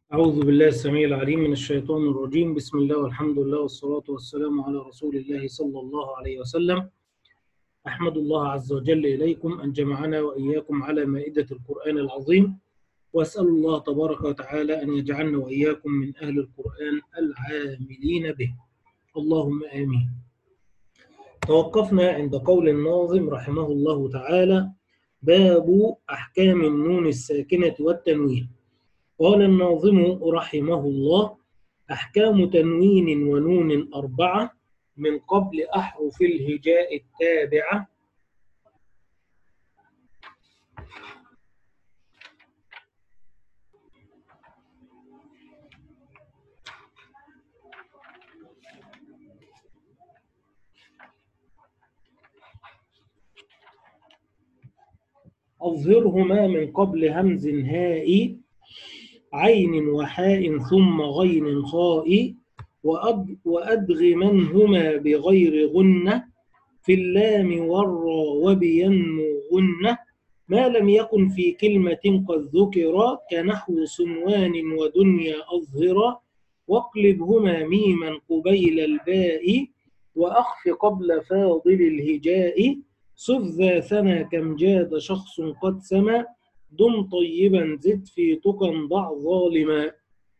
أعوذ بالله السميع العليم من الشيطان الرجيم بسم الله والحمد لله والصلاة والسلام على رسول الله صلى الله عليه وسلم أحمد الله عز وجل إليكم أن جمعنا وإياكم على مائدة القرآن العظيم وأسأل الله تبارك وتعالى أن يجعلنا وإياكم من أهل القرآن العاملين به اللهم آمين توقفنا عند قول الناظم رحمه الله تعالى باب أحكام النون الساكنة والتنوين قال الناظم رحمه الله أحكام تنوين ونون أربعة من قبل أحرف الهجاء التابعة أظهرهما من قبل همز هاء عين وحاء ثم غين خاء وأدغمنهما بغير غنة في اللام والرا وبينمو غنة ما لم يكن في كلمة قد ذكر كنحو صنوان ودنيا أظهرا واقلبهما ميما قبيل الباء وأخف قبل فاضل الهجاء صف ذا ثنى كم جاد شخص قد سما دم طيبا زد في تقى ضع ظالما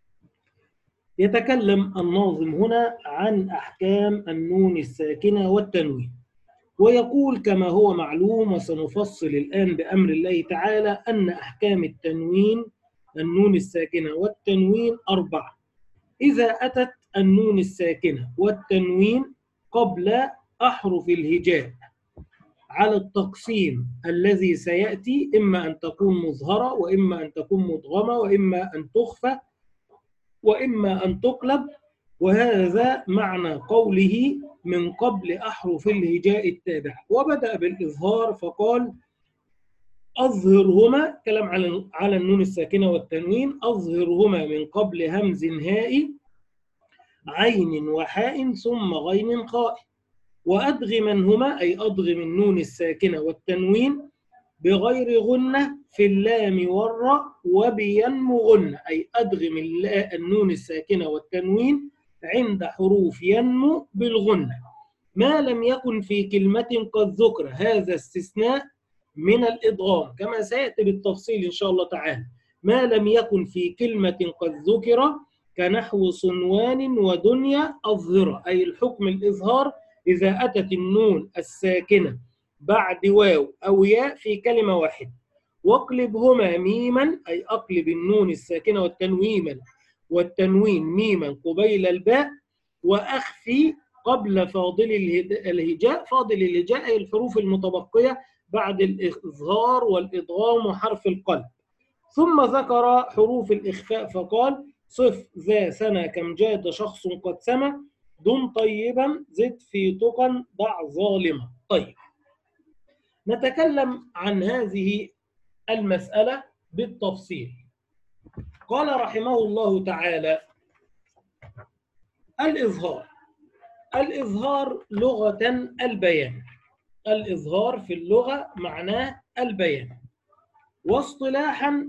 يتكلم الناظم هنا عن أحكام النون الساكنة والتنوين ويقول كما هو معلوم وسنفصل الآن بأمر الله تعالى أن أحكام التنوين النون الساكنة والتنوين أربعة إذا أتت النون الساكنة والتنوين قبل أحرف الهجاء على التقسيم الذي سيأتي إما أن تكون مظهرة وإما أن تكون مدغمة وإما أن تخفى وإما أن تقلب وهذا معنى قوله من قبل أحرف الهجاء التابعة وبدأ بالإظهار فقال أظهرهما كلام على على النون الساكنة والتنوين أظهرهما من قبل همز هاء عين وحاء ثم غين خاء وأدغمنهما أي أدغم النون الساكنة والتنوين بغير غنة في اللام والراء وبينمو غنة أي أدغم النون الساكنة والتنوين عند حروف ينمو بالغنة ما لم يكن في كلمة قد ذكر هذا استثناء من الإدغام كما سيأتي بالتفصيل إن شاء الله تعالى ما لم يكن في كلمة قد ذكر كنحو صنوان ودنيا أظهر أي الحكم الإظهار إذا أتت النون الساكنة بعد واو أو ياء في كلمة واحدة واقلبهما ميما أي أقلب النون الساكنة والتنوين والتنوين ميما قبيل الباء وأخفي قبل فاضل الهجاء فاضل الهجاء أي الحروف المتبقية بعد الإظهار والإضغام وحرف القلب ثم ذكر حروف الإخفاء فقال صف ذا سنة كم جاد شخص قد سمى دم طيبا زد في تقى ضع ظالما طيب نتكلم عن هذه المسألة بالتفصيل قال رحمه الله تعالى الإظهار الإظهار لغة البيان الإظهار في اللغة معناه البيان واصطلاحا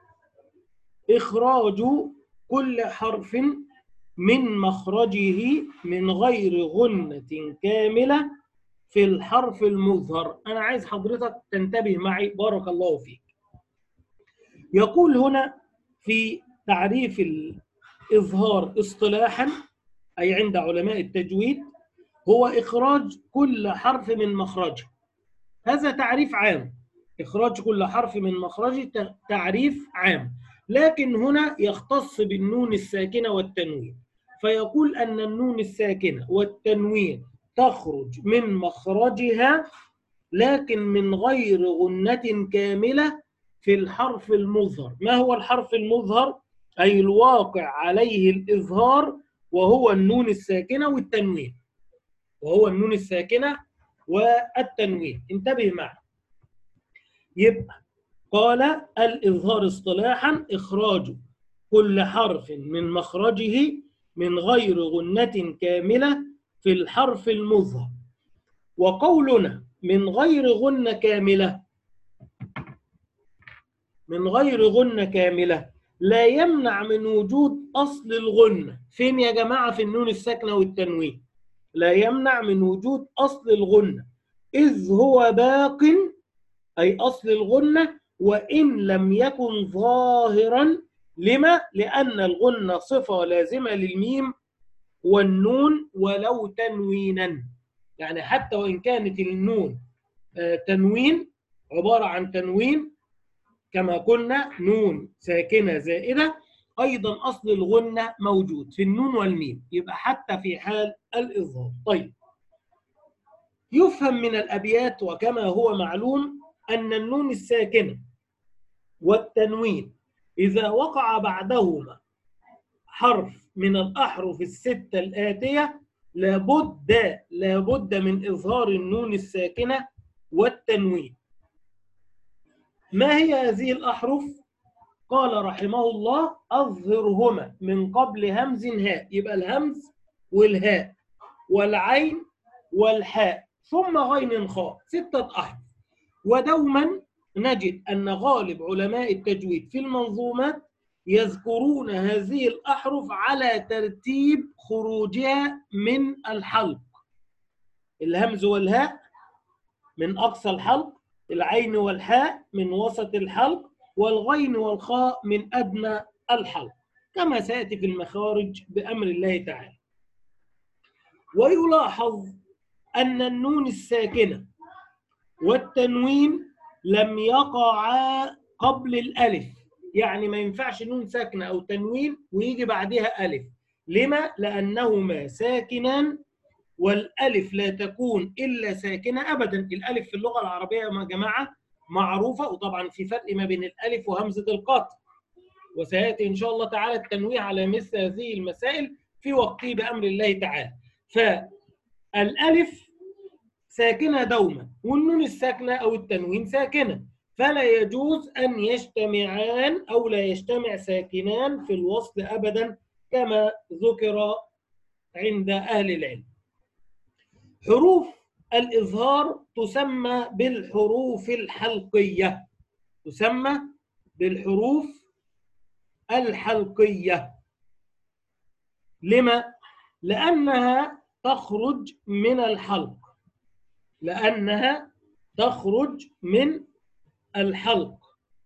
إخراج كل حرف من مخرجه من غير غنة كاملة في الحرف المظهر أنا عايز حضرتك تنتبه معي بارك الله فيك يقول هنا في تعريف الإظهار اصطلاحا أي عند علماء التجويد هو إخراج كل حرف من مخرجه هذا تعريف عام إخراج كل حرف من مخرجه تعريف عام لكن هنا يختص بالنون الساكنة والتنوين فيقول أن النون الساكنة والتنوين تخرج من مخرجها لكن من غير غنة كاملة في الحرف المظهر ما هو الحرف المظهر؟ أي الواقع عليه الإظهار وهو النون الساكنة والتنوين وهو النون الساكنة والتنوين انتبه معي يبقى قال الإظهار اصطلاحا إخراج كل حرف من مخرجه من غير غنة كاملة في الحرف المظهر وقولنا من غير غنة كاملة من غير غنة كاملة لا يمنع من وجود أصل الغنة فين يا جماعة في النون الساكنة والتنوين لا يمنع من وجود أصل الغنة إذ هو باق أي أصل الغنة وإن لم يكن ظاهرا لما؟ لأن الغنة صفة لازمة للميم والنون ولو تنوينا يعني حتى وإن كانت النون تنوين عبارة عن تنوين كما قلنا نون ساكنة زائدة أيضا أصل الغنة موجود في النون والميم يبقى حتى في حال الإظهار طيب يفهم من الأبيات وكما هو معلوم أن النون الساكنة والتنوين إذا وقع بعدهما حرف من الأحرف الستة الآتية لابد لابد من إظهار النون الساكنة والتنوين ما هي هذه الأحرف؟ قال رحمه الله أظهرهما من قبل همز هاء يبقى الهمز والهاء والعين والحاء ثم غين خاء ستة أحرف ودوما نجد أن غالب علماء التجويد في المنظومات يذكرون هذه الأحرف على ترتيب خروجها من الحلق الهمز والهاء من أقصى الحلق العين والحاء من وسط الحلق والغين والخاء من أدنى الحلق كما سيأتي في المخارج بأمر الله تعالى ويلاحظ أن النون الساكنة والتنوين لم يقعا قبل الألف يعني ما ينفعش نون ساكنة أو تنوين ويجي بعدها ألف لما؟ لأنهما ساكنان والألف لا تكون إلا ساكنة أبدا الألف في اللغة العربية يا جماعة معروفة وطبعا في فرق ما بين الألف وهمزة القطع وسيأتي إن شاء الله تعالى التنويه على مثل هذه المسائل في وقته بأمر الله تعالى فالألف ساكنة دوما والنون الساكنة أو التنوين ساكنة فلا يجوز أن يجتمعان أو لا يجتمع ساكنان في الوصل أبدا كما ذكر عند أهل العلم حروف الإظهار تسمى بالحروف الحلقية تسمى بالحروف الحلقية لما؟ لأنها تخرج من الحلق لأنها تخرج من الحلق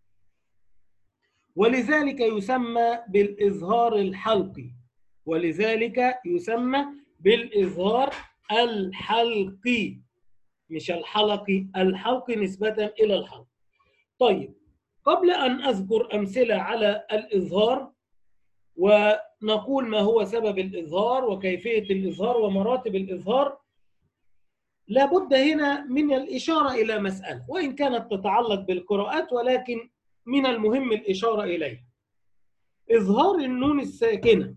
ولذلك يسمى بالإظهار الحلقي ولذلك يسمى بالإظهار الحلقي مش الحلقي الحلقي نسبة إلى الحلق طيب قبل أن أذكر أمثلة على الإظهار ونقول ما هو سبب الإظهار وكيفية الإظهار ومراتب الإظهار لابد هنا من الإشارة إلى مسألة وإن كانت تتعلق بالقراءات ولكن من المهم الإشارة إليها إظهار النون الساكنة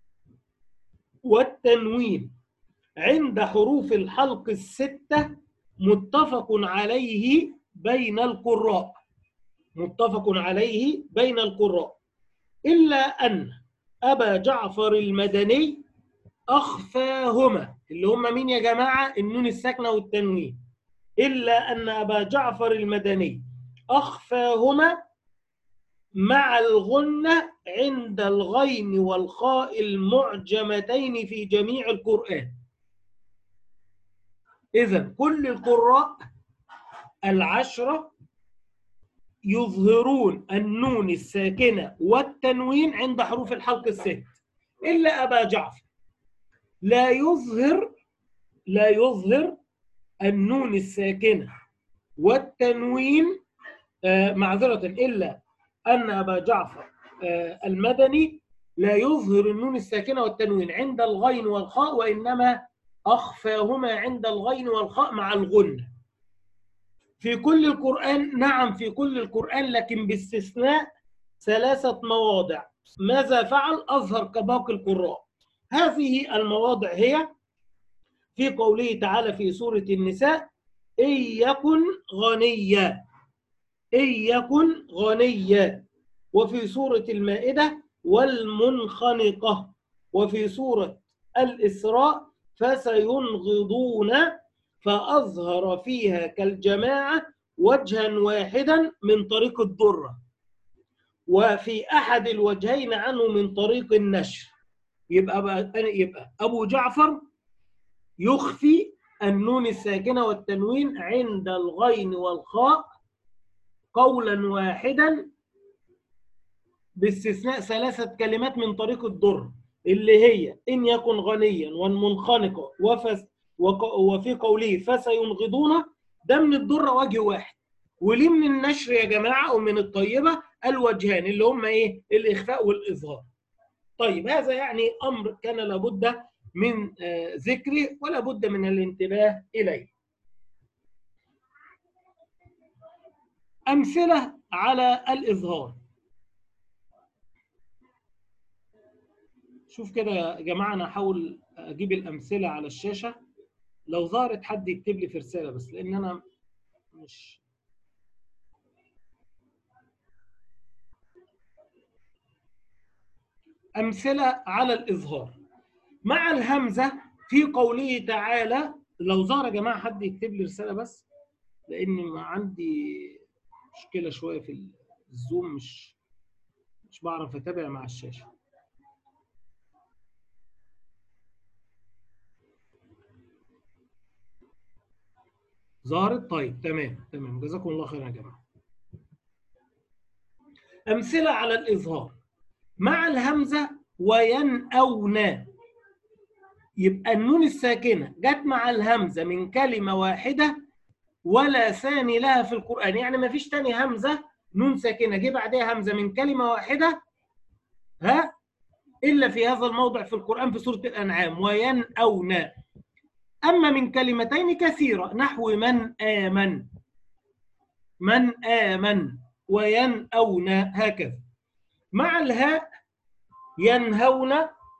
والتنوين عند حروف الحلق الستة متفق عليه بين القراء متفق عليه بين القراء إلا أن أبا جعفر المدني أخفاهما اللي هم مين يا جماعة النون الساكنة والتنوين إلا أن أبا جعفر المدني أخفاهما مع الغنة عند الغين والخاء المعجمتين في جميع القرآن إذا كل القراء العشرة يظهرون النون الساكنة والتنوين عند حروف الحلق الست إلا أبا جعفر لا يظهر لا يظهر النون الساكنة والتنوين آه معذرة إلا أن أبا جعفر آه المدني لا يظهر النون الساكنة والتنوين عند الغين والخاء وإنما أخفاهما عند الغين والخاء مع الغنة في كل القرآن نعم في كل القرآن لكن باستثناء ثلاثة مواضع ماذا فعل أظهر كباقي القراء هذه المواضع هي في قوله تعالى في سورة النساء إن يكن غنيا إن يكن غنيا وفي سورة المائدة والمنخنقة وفي سورة الإسراء فسينغضون فأظهر فيها كالجماعة وجها واحدا من طريق الضرة وفي أحد الوجهين عنه من طريق النشر يبقى بقى يبقى أبو جعفر يخفي النون الساكنة والتنوين عند الغين والخاء قولا واحدا باستثناء ثلاثة كلمات من طريق الضر اللي هي إن يكن غنيا والمنخنقة وفس وفي قوله فسينغضون ده من الضر وجه واحد وليه من النشر يا جماعة أو من الطيبة الوجهان اللي هم إيه الإخفاء والإظهار طيب هذا يعني أمر كان لابد من ذكره ولا بد من الانتباه إليه أمثلة على الإظهار شوف كده يا جماعة أنا أحاول أجيب الأمثلة على الشاشة لو ظهرت حد يكتب لي في رسالة بس لأن أنا مش أمثلة على الإظهار مع الهمزة في قوله تعالى لو ظهر يا جماعة حد يكتب لي رسالة بس لأن ما عندي مشكلة شوية في الزوم مش مش بعرف أتابع مع الشاشة ظهرت طيب تمام تمام جزاكم الله خيرا يا جماعة أمثلة على الإظهار مع الهمزة وينأون يبقى النون الساكنة جت مع الهمزة من كلمة واحدة ولا ثاني لها في القرآن يعني ما فيش تاني همزة نون ساكنة جه بعدها همزة من كلمة واحدة ها إلا في هذا الموضع في القرآن في سورة الأنعام وينأون أما من كلمتين كثيرة نحو من آمن من آمن وينأون هكذا مع الهاء ينهون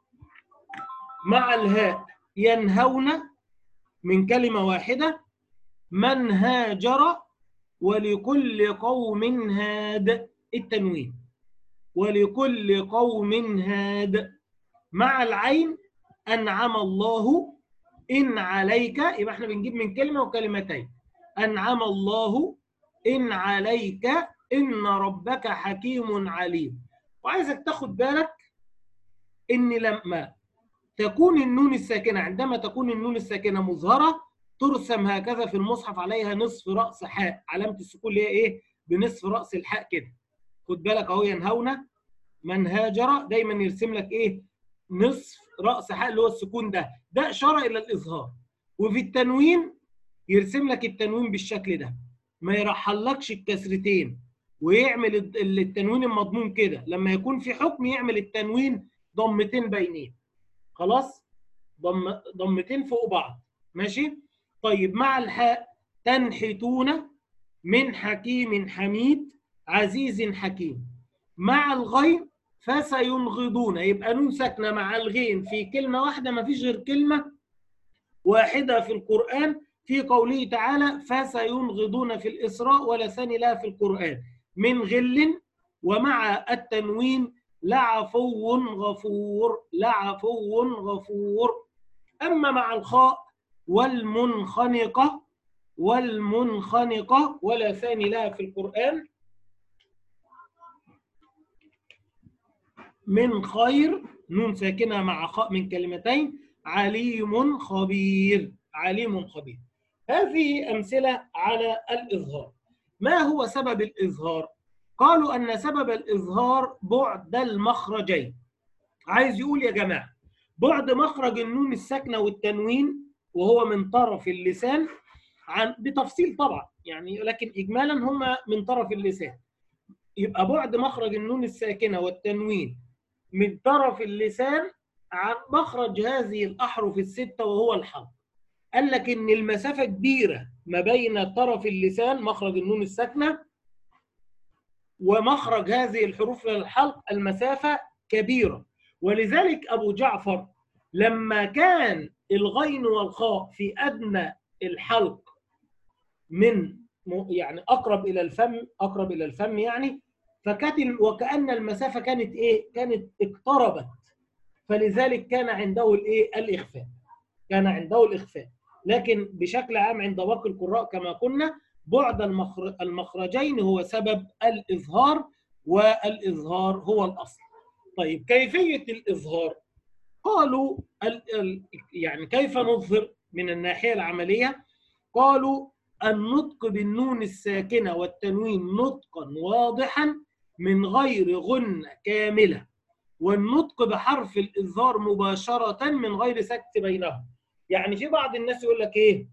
مع الهاء ينهون من كلمة واحدة من هاجر ولكل قوم هاد التنوين ولكل قوم هاد مع العين أنعم الله إن عليك يبقى احنا بنجيب من كلمة وكلمتين أنعم الله إن عليك إن ربك حكيم عليم وعايزك تاخد بالك إن لما تكون النون الساكنة عندما تكون النون الساكنة مظهرة ترسم هكذا في المصحف عليها نصف رأس حاء علامة السكون اللي هي إيه بنصف رأس الحاء كده خد بالك أهو ينهون من هاجر دايما يرسم لك إيه نصف رأس حاء اللي هو السكون ده ده إشارة إلى الإظهار وفي التنوين يرسم لك التنوين بالشكل ده ما يرحلكش الكسرتين ويعمل التنوين المضمون كده لما يكون في حكم يعمل التنوين ضمتين باينين خلاص ضم ضمتين فوق بعض ماشي طيب مع الحاء تنحتون من حكيم حميد عزيز حكيم مع الغين فسينغضون يبقى نون ساكنه مع الغين في كلمه واحده ما فيش غير كلمه واحده في القران في قوله تعالى فسينغضون في الاسراء ولا ثاني لها في القران من غل ومع التنوين لعفو غفور لعفو غفور اما مع الخاء والمنخنقه والمنخنقه ولا ثاني لها في القران من خير نون ساكنة مع خاء من كلمتين عليم خبير عليم خبير هذه أمثلة على الإظهار ما هو سبب الإظهار؟ قالوا أن سبب الإظهار بعد المخرجين عايز يقول يا جماعة بعد مخرج النون الساكنة والتنوين وهو من طرف اللسان عن بتفصيل طبعا يعني لكن إجمالا هما من طرف اللسان يبقى بعد مخرج النون الساكنة والتنوين من طرف اللسان عن مخرج هذه الأحرف الستة وهو الحلق قال لك إن المسافة كبيرة ما بين طرف اللسان مخرج النون الساكنة ومخرج هذه الحروف للحلق المسافة كبيرة ولذلك أبو جعفر لما كان الغين والخاء في أدنى الحلق من يعني أقرب إلى الفم أقرب إلى الفم يعني فكانت وكأن المسافة كانت إيه؟ كانت اقتربت فلذلك كان عنده الإيه؟ الإخفاء كان عنده الإخفاء لكن بشكل عام عند باقي القراء كما قلنا بعد المخرجين هو سبب الإظهار والإظهار هو الأصل طيب كيفية الإظهار قالوا ال ال يعني كيف نظهر من الناحية العملية قالوا النطق بالنون الساكنة والتنوين نطقا واضحا من غير غنة كاملة والنطق بحرف الإظهار مباشرة من غير سكت بينهم يعني في بعض الناس يقول لك إيه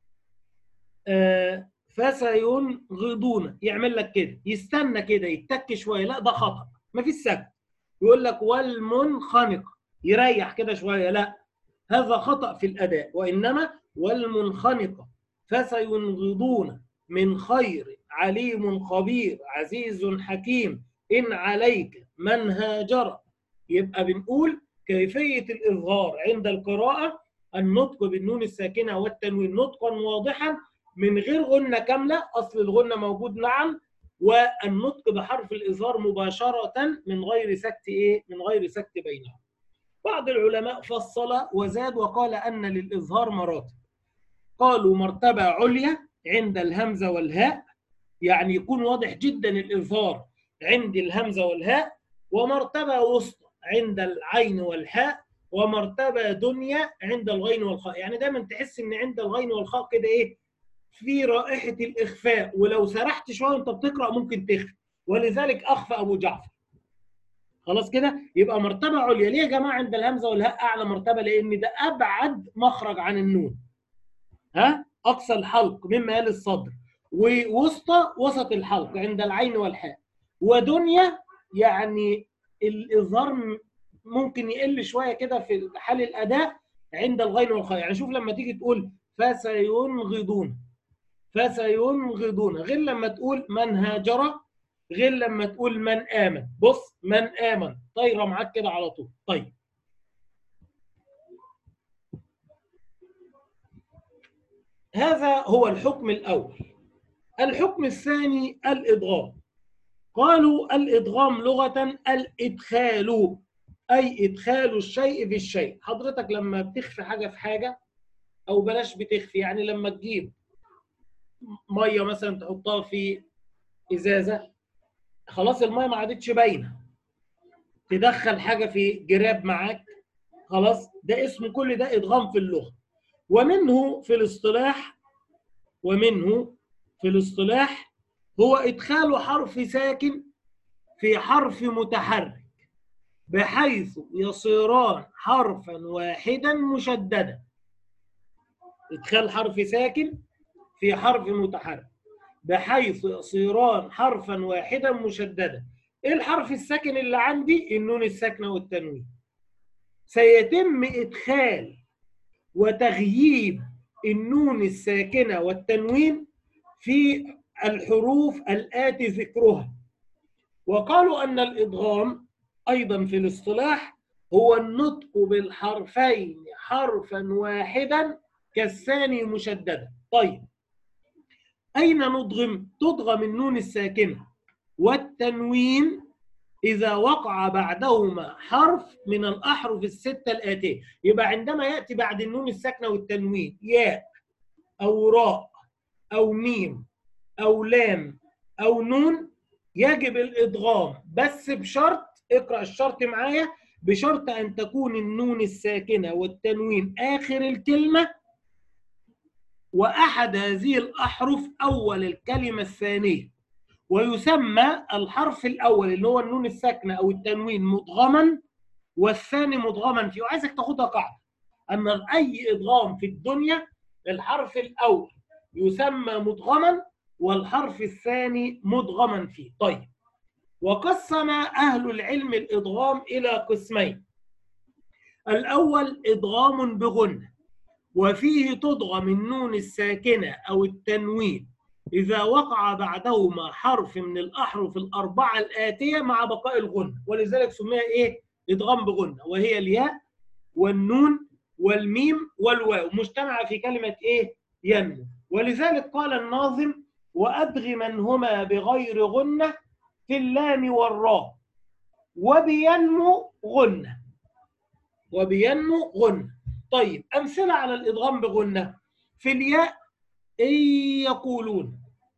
آه فسينغضون يعمل لك كده يستنى كده يتك شوية لا ده خطأ ما فيش سكت يقول لك والمنخنق يريح كده شوية لا هذا خطأ في الأداء وإنما والمنخنقة فسينغضون من خير عليم خبير عزيز حكيم إن عليك من هاجر يبقى بنقول كيفية الإظهار عند القراءة النطق بالنون الساكنة والتنوين نطقا واضحا من غير غنة كاملة أصل الغنة موجود نعم والنطق بحرف الإظهار مباشرة من غير سكت إيه؟ من غير سكت بينهم بعض العلماء فصل وزاد وقال أن للإظهار مراتب قالوا مرتبة عليا عند الهمزة والهاء يعني يكون واضح جدا الإظهار عند الهمزة والهاء ومرتبة وسطى عند العين والحاء ومرتبة دنيا عند الغين والخاء يعني دايما تحس ان عند الغين والخاء كده ايه في رائحة الإخفاء ولو سرحت شوية وانت بتقرأ ممكن تخفي ولذلك أخفى أبو جعفر خلاص كده يبقى مرتبة عليا ليه يا جماعة عند الهمزة والهاء أعلى مرتبة لأن ده أبعد مخرج عن النون ها أقصى الحلق مما يلي الصدر ووسطى وسط الحلق عند العين والحاء ودنيا يعني الإظهار ممكن يقل شوية كده في حال الأداء عند الغين والخاء يعني شوف لما تيجي تقول فسينغضون فسينغضون غير لما تقول من هاجر غير لما تقول من آمن بص من آمن طايرة معاك كده على طول طيب هذا هو الحكم الأول الحكم الثاني الإضغام قالوا الإضغام لغة الإدخال أي إدخال الشيء في الشيء حضرتك لما بتخفي حاجة في حاجة أو بلاش بتخفي يعني لما تجيب مية مثلا تحطها في إزازة خلاص المية ما عادتش باينة تدخل حاجة في جراب معاك خلاص ده اسم كل ده إدغام في اللغة ومنه في الاصطلاح ومنه في الاصطلاح هو إدخال حرف ساكن في حرف متحرك بحيث يصيران حرفا واحدا مشددا إدخال حرف ساكن في حرف متحرك بحيث يصيران حرفا واحدا مشددا ايه الحرف الساكن اللي عندي النون الساكنه والتنوين سيتم ادخال وتغييب النون الساكنه والتنوين في الحروف الآتي ذكرها وقالوا أن الإدغام أيضا في الاصطلاح هو النطق بالحرفين حرفا واحدا كالثاني مشددا طيب أين نضغم؟ تضغم النون الساكنة والتنوين إذا وقع بعدهما حرف من الأحرف الستة الآتية يبقى عندما يأتي بعد النون الساكنة والتنوين ياء أو راء أو ميم أو لام أو نون يجب الإدغام بس بشرط اقرأ الشرط معايا بشرط أن تكون النون الساكنة والتنوين آخر الكلمة وأحد هذه الأحرف أول الكلمة الثانية ويسمى الحرف الأول اللي هو النون الساكنة أو التنوين مدغما والثاني مدغما فيه وعايزك تاخدها قاعدة أن أي إدغام في الدنيا الحرف الأول يسمى مدغما والحرف الثاني مدغما فيه طيب وقسم أهل العلم الإدغام إلى قسمين الأول إدغام بغنة وفيه تدغم النون الساكنة أو التنوين إذا وقع بعدهما حرف من الأحرف الأربعة الآتية مع بقاء الغنة ولذلك سميها إيه؟ إدغام بغنة وهي الياء والنون والميم والواو مجتمعة في كلمة إيه؟ ينمو ولذلك قال الناظم وأدغمنهما بغير غنة في اللام والراء وبينمو غنة وبينمو غنة طيب أمثلة على الإدغام بغنة في الياء إن يقولون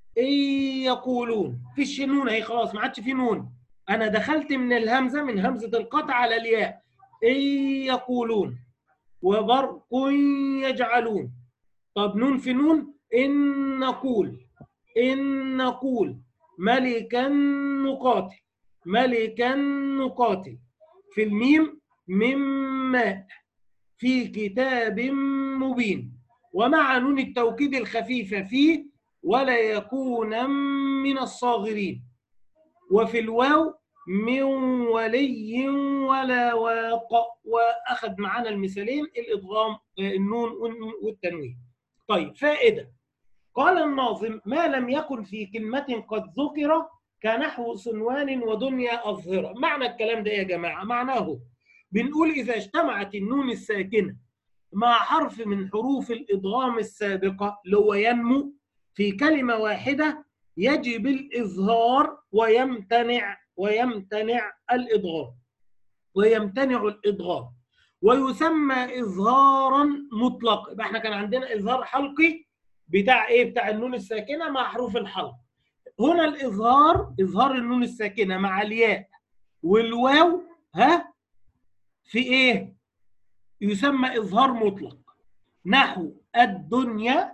إن يقولون فيش نون اهي خلاص ما عادش في نون انا دخلت من الهمزه من همزه القطع على الياء إن يقولون وبرق يجعلون طب نون في نون إن نقول إن نقول ملكا نقاتل ملكا نقاتل في الميم من ماء في كتاب مبين ومع نون التوكيد الخفيفة فيه ولا يكون من الصاغرين وفي الواو من ولي ولا واق واخذ معانا المثالين الادغام النون والتنوين طيب فائده قال الناظم ما لم يكن في كلمه قد ذكر كنحو صنوان ودنيا اظهره معنى الكلام ده يا جماعه معناه بنقول اذا اجتمعت النون الساكنه مع حرف من حروف الادغام السابقه اللي هو ينمو في كلمه واحده يجب الاظهار ويمتنع ويمتنع الإضغام ويمتنع الإضغام ويسمى إظهارا مطلق يبقى احنا كان عندنا إظهار حلقي بتاع إيه بتاع النون الساكنة مع حروف الحلق هنا الإظهار إظهار النون الساكنة مع الياء والواو ها في إيه يسمى إظهار مطلق نحو الدنيا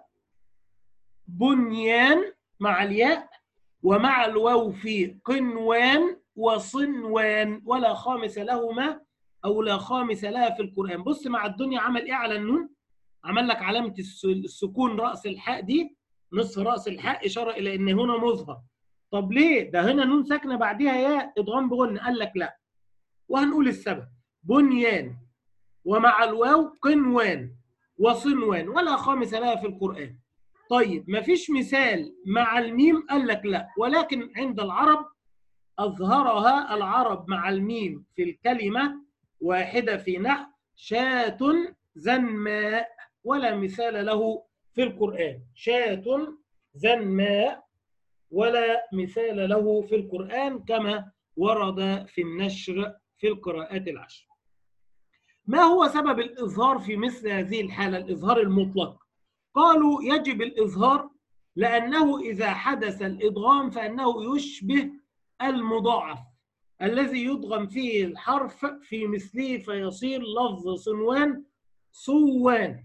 بنيان مع الياء ومع الواو في قنوان وصنوان ولا خامس لهما او لا خامس لها في القران بص مع الدنيا عمل ايه على النون عمل لك علامه السكون راس الحاء دي نصف راس الحاء اشاره الى ان هنا مظهر طب ليه ده هنا نون ساكنه بعديها يا ادغام بغن قال لك لا وهنقول السبب بنيان ومع الواو قنوان وصنوان ولا خامس لها في القران طيب ما فيش مثال مع الميم قال لك لا ولكن عند العرب أظهرها العرب مع الميم في الكلمة واحدة في نحو شاة زنماء ولا مثال له في القرآن شاة زنماء ولا مثال له في القرآن كما ورد في النشر في القراءات العشر ما هو سبب الإظهار في مثل هذه الحالة الإظهار المطلق قالوا يجب الإظهار لأنه إذا حدث الإدغام فإنه يشبه المضاعف الذي يدغم فيه الحرف في مثله فيصير لفظ صنوان صوان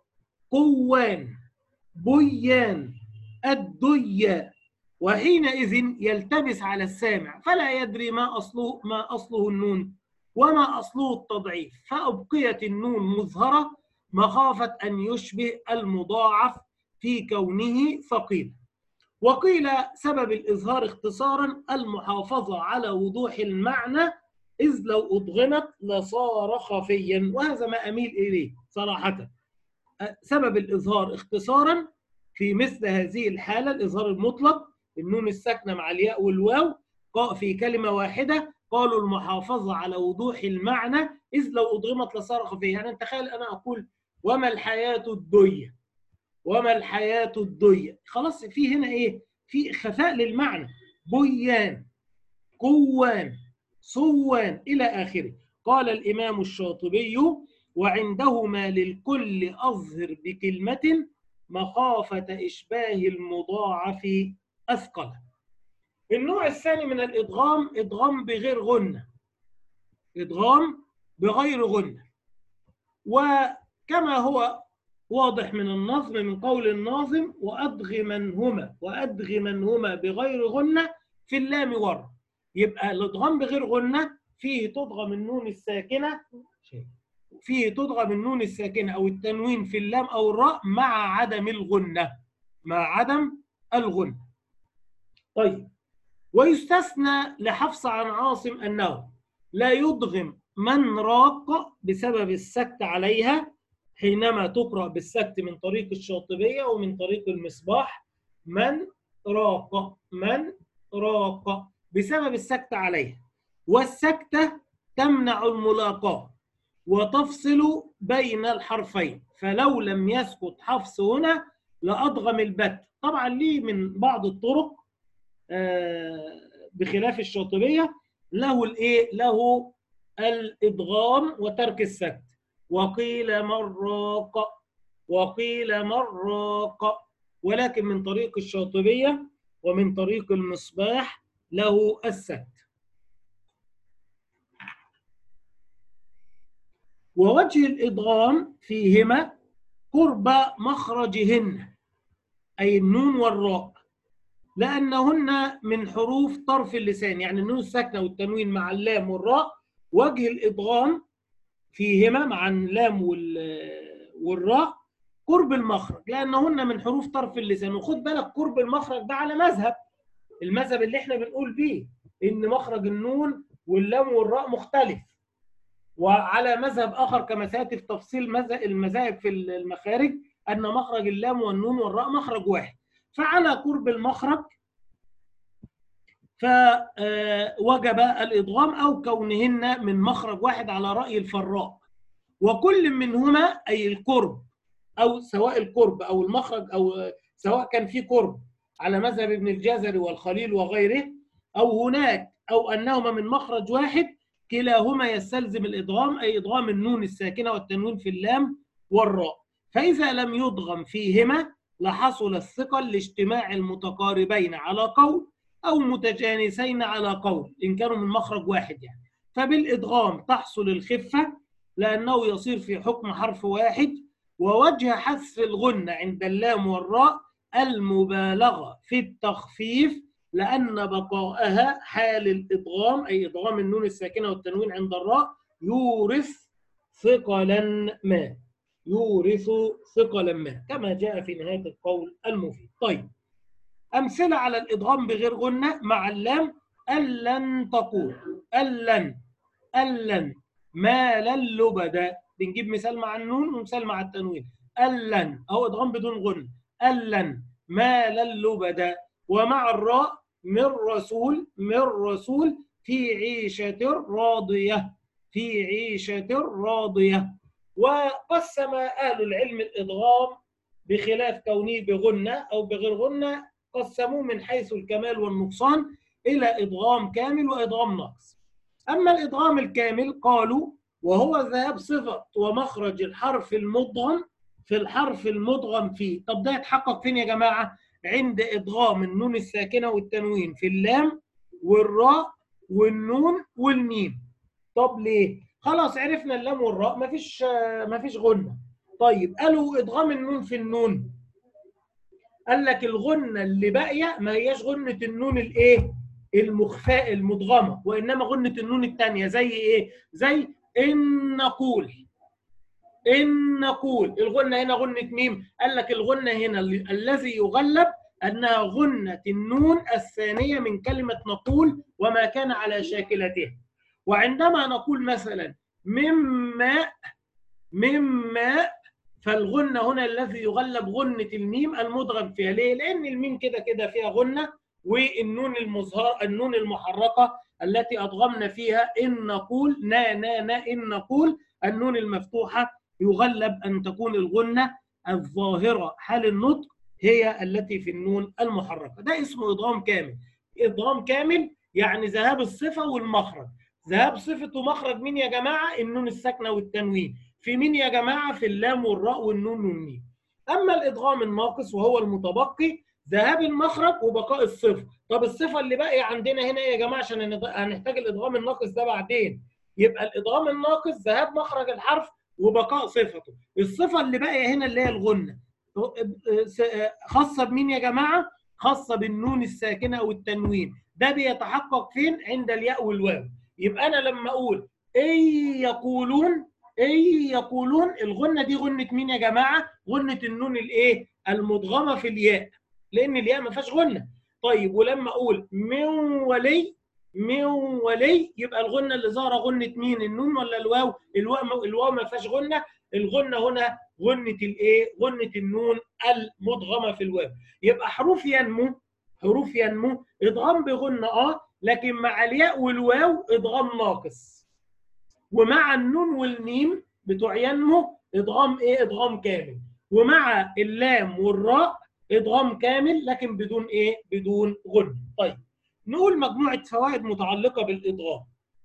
قوان بيان الديا وحينئذ يلتبس على السامع فلا يدري ما أصله ما أصله النون وما أصله التضعيف فأبقيت النون مظهرة مخافة أن يشبه المضاعف في كونه ثقيلا وقيل سبب الإظهار اختصارا المحافظة على وضوح المعنى إذ لو أضغمت لصار خفيا وهذا ما أميل إليه صراحة سبب الإظهار اختصارا في مثل هذه الحالة الإظهار المطلق النون الساكنة مع الياء والواو في كلمة واحدة قالوا المحافظة على وضوح المعنى إذ لو أضغمت لصار خفيا يعني أنت تخيل أنا أقول وما الحياة الدنيا وما الحياة الدنيا خلاص في هنا ايه في خفاء للمعنى بيان قوان صوان إلى آخره قال الإمام الشاطبي وعندهما للكل أظهر بكلمة مخافة إشباه المضاعف أثقل النوع الثاني من الإدغام إدغام بغير غنة إدغام بغير غنة وكما هو واضح من النظم من قول الناظم وأدغمنهما وأدغمنهما بغير غنة في اللام ور يبقى الادغام بغير غنة فيه تضغم النون الساكنة فيه تضغم النون الساكنة أو التنوين في اللام أو الراء مع عدم الغنة مع عدم الغنة طيب ويستثنى لحفص عن عاصم أنه لا يضغم من راق بسبب السكت عليها حينما تقرأ بالسكت من طريق الشاطبية ومن طريق المصباح من راق من راق بسبب السكت عليها والسكتة تمنع الملاقاة وتفصل بين الحرفين فلو لم يسكت حفص هنا لأضغم البت طبعا ليه من بعض الطرق بخلاف الشاطبية له الايه له الادغام وترك السكت وقيل مراق وقيل مراق ولكن من طريق الشاطبية ومن طريق المصباح له السد ووجه الإدغام فيهما قرب مخرجهن أي النون والراء لأنهن من حروف طرف اللسان يعني النون الساكنة والتنوين مع اللام والراء وجه الإدغام فيهما مع اللام والراء قرب المخرج لأنهن من حروف طرف اللسان وخد بالك قرب المخرج ده على مذهب المذهب اللي احنا بنقول بيه إن مخرج النون واللام والراء مختلف وعلى مذهب آخر كما سيأتي في تفصيل المذاهب في المخارج أن مخرج اللام والنون والراء مخرج واحد فعلى قرب المخرج فوجب الإضغام أو كونهن من مخرج واحد على رأي الفراء وكل منهما أي القرب أو سواء القرب أو المخرج أو سواء كان في قرب على مذهب ابن الجزري والخليل وغيره أو هناك أو أنهما من مخرج واحد كلاهما يستلزم الإدغام أي إدغام النون الساكنة والتنوين في اللام والراء فإذا لم يدغم فيهما لحصل الثقل لاجتماع المتقاربين على قول أو متجانسين على قول إن كانوا من مخرج واحد يعني فبالإدغام تحصل الخفة لأنه يصير في حكم حرف واحد ووجه حذف الغنة عند اللام والراء المبالغة في التخفيف لأن بقاءها حال الإدغام أي إدغام النون الساكنة والتنوين عند الراء يورث ثقلا ما يورث ثقلا ما كما جاء في نهاية القول المفيد طيب أمثلة على الإدغام بغير غنة مع اللام ألن تقول ألن ألن ما لن لبدا بنجيب مثال مع النون ومثال مع التنوين ألن أو إدغام بدون غنة ألن ما لن لبدا ومع الراء من رسول من رسول في عيشة راضية في عيشة راضية وقسم أهل العلم الإدغام بخلاف كونه بغنة أو بغير غنة قسموه من حيث الكمال والنقصان إلى إدغام كامل وإدغام ناقص أما الإدغام الكامل قالوا وهو ذهاب صفة ومخرج الحرف المدغم في الحرف المدغم فيه طب ده يتحقق فين يا جماعة؟ عند إدغام النون الساكنة والتنوين في اللام والراء والنون والميم طب ليه؟ خلاص عرفنا اللام والراء مفيش مفيش غنة طيب قالوا إدغام النون في النون قال لك الغنة اللي باقية ما هياش غنة النون الإيه؟ المخفاء المدغمة وإنما غنة النون الثانية زي إيه؟ زي إن نقول إن نقول الغنة هنا غنة ميم قال لك الغنة هنا الذي يغلب أنها غنة النون الثانية من كلمة نقول وما كان على شاكلته وعندما نقول مثلا مما مما فالغنة هنا الذي يغلب غنة الميم المدغم فيها ليه؟ لأن الميم كده كده فيها غنة والنون المظهر النون المحركة التي أضغمنا فيها إن نقول نا نا نا إن نقول النون المفتوحة يغلب أن تكون الغنة الظاهرة حال النطق هي التي في النون المحركة ده اسمه إضغام كامل إضغام كامل يعني ذهاب الصفة والمخرج ذهاب صفة ومخرج مين يا جماعة النون الساكنة والتنوين في مين يا جماعة في اللام والراء والنون والميم أما الإدغام الناقص وهو المتبقي ذهاب المخرج وبقاء الصفة طب الصفة اللي باقية عندنا هنا يا جماعة عشان هنحتاج الإدغام الناقص ده بعدين يبقى الإدغام الناقص ذهاب مخرج الحرف وبقاء صفته الصفة اللي باقية هنا اللي هي الغنة خاصة بمين يا جماعة خاصة بالنون الساكنة أو التنوين ده بيتحقق فين عند الياء والواو يبقى أنا لما أقول أي يقولون أي يقولون الغنة دي غنة مين يا جماعة غنة النون الإيه المدغمة في الياء لأن الياء ما فيهاش غنة طيب ولما أقول من ولي من ولي يبقى الغنة اللي ظاهرة غنة مين النون ولا الواو الواو الواو ما فيهاش غنة الغنة هنا غنة الايه غنة النون المدغمة في الواو يبقى حروف ينمو حروف ينمو ادغام بغنة اه لكن مع الياء والواو ادغام ناقص ومع النون والميم بتوع ينمو ادغام ايه ادغام كامل ومع اللام والراء ادغام كامل لكن بدون ايه بدون غنة طيب نقول مجموعة فوائد متعلقة بالإدغام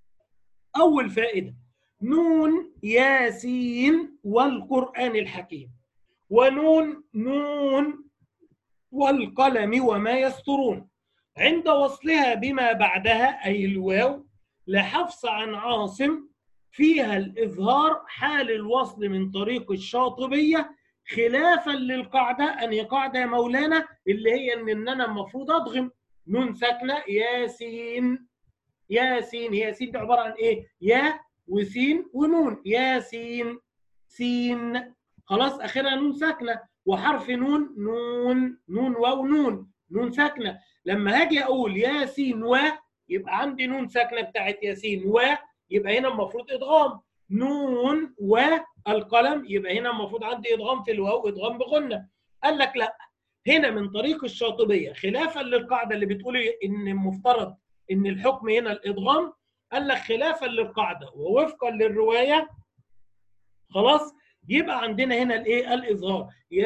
أول فائدة نون ياسين والقرآن الحكيم ونون نون والقلم وما يسطرون عند وصلها بما بعدها أي الواو لحفص عن عاصم فيها الإظهار حال الوصل من طريق الشاطبية خلافا للقاعدة أنهي قاعدة يا مولانا اللي هي إن, إن أنا المفروض أضغم نون ساكنة ياسين ياسين ياسين دي عبارة عن إيه؟ يا وسين ونون ياسين سين خلاص آخرها نون ساكنة وحرف نون نون نون واو نون نون ساكنة لما هاجي أقول ياسين و يبقى عندي نون ساكنة بتاعت ياسين و يبقى هنا المفروض إدغام نون والقلم يبقى هنا المفروض عندي إدغام في الواو إدغام بغنة قال لك لا هنا من طريق الشاطبية خلافا للقاعدة اللي بتقول إن المفترض إن الحكم هنا الإدغام قال لك خلافا للقاعدة ووفقا للرواية خلاص يبقى عندنا هنا الايه الاظهار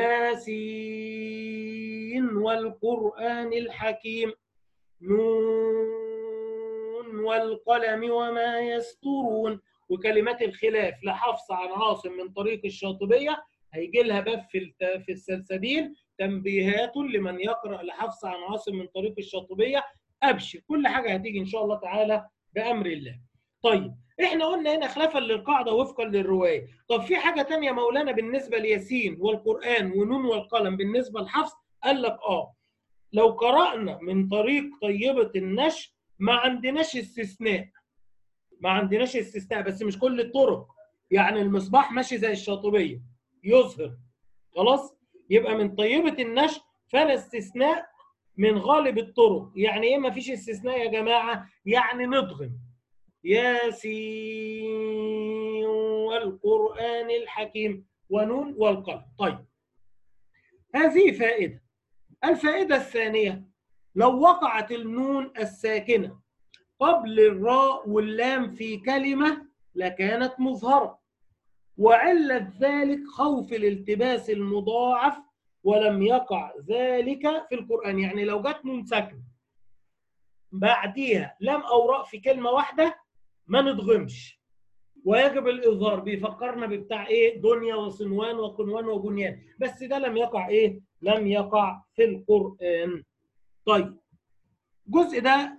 ياسين والقران الحكيم نون والقلم وما يسطرون وكلمات الخلاف لحفص عن عاصم من طريق الشاطبيه هيجي لها باب في في السلسبيل تنبيهات لمن يقرا لحفص عن عاصم من طريق الشاطبيه ابشر كل حاجه هتيجي ان شاء الله تعالى بامر الله طيب احنا قلنا هنا خلافا للقاعده وفقا للروايه طب في حاجه ثانيه مولانا بالنسبه لياسين والقران ونون والقلم بالنسبه لحفص قال لك اه لو قرانا من طريق طيبه النشر ما عندناش استثناء ما عندناش استثناء بس مش كل الطرق يعني المصباح ماشي زي الشاطبيه يظهر خلاص يبقى من طيبه النشر فلا استثناء من غالب الطرق يعني ايه ما فيش استثناء يا جماعه يعني نضغم ياسين والقرآن الحكيم ونون والقلم طيب هذه فائدة الفائدة الثانية لو وقعت النون الساكنة قبل الراء واللام في كلمة لكانت مظهرة وعلة ذلك خوف الالتباس المضاعف ولم يقع ذلك في القرآن يعني لو جت نون ساكنة بعديها لم أو راء في كلمة واحدة ما نضغمش ويجب الاظهار بيفكرنا بتاع ايه دنيا وصنوان وقنوان وبنيان بس ده لم يقع ايه لم يقع في القران طيب الجزء ده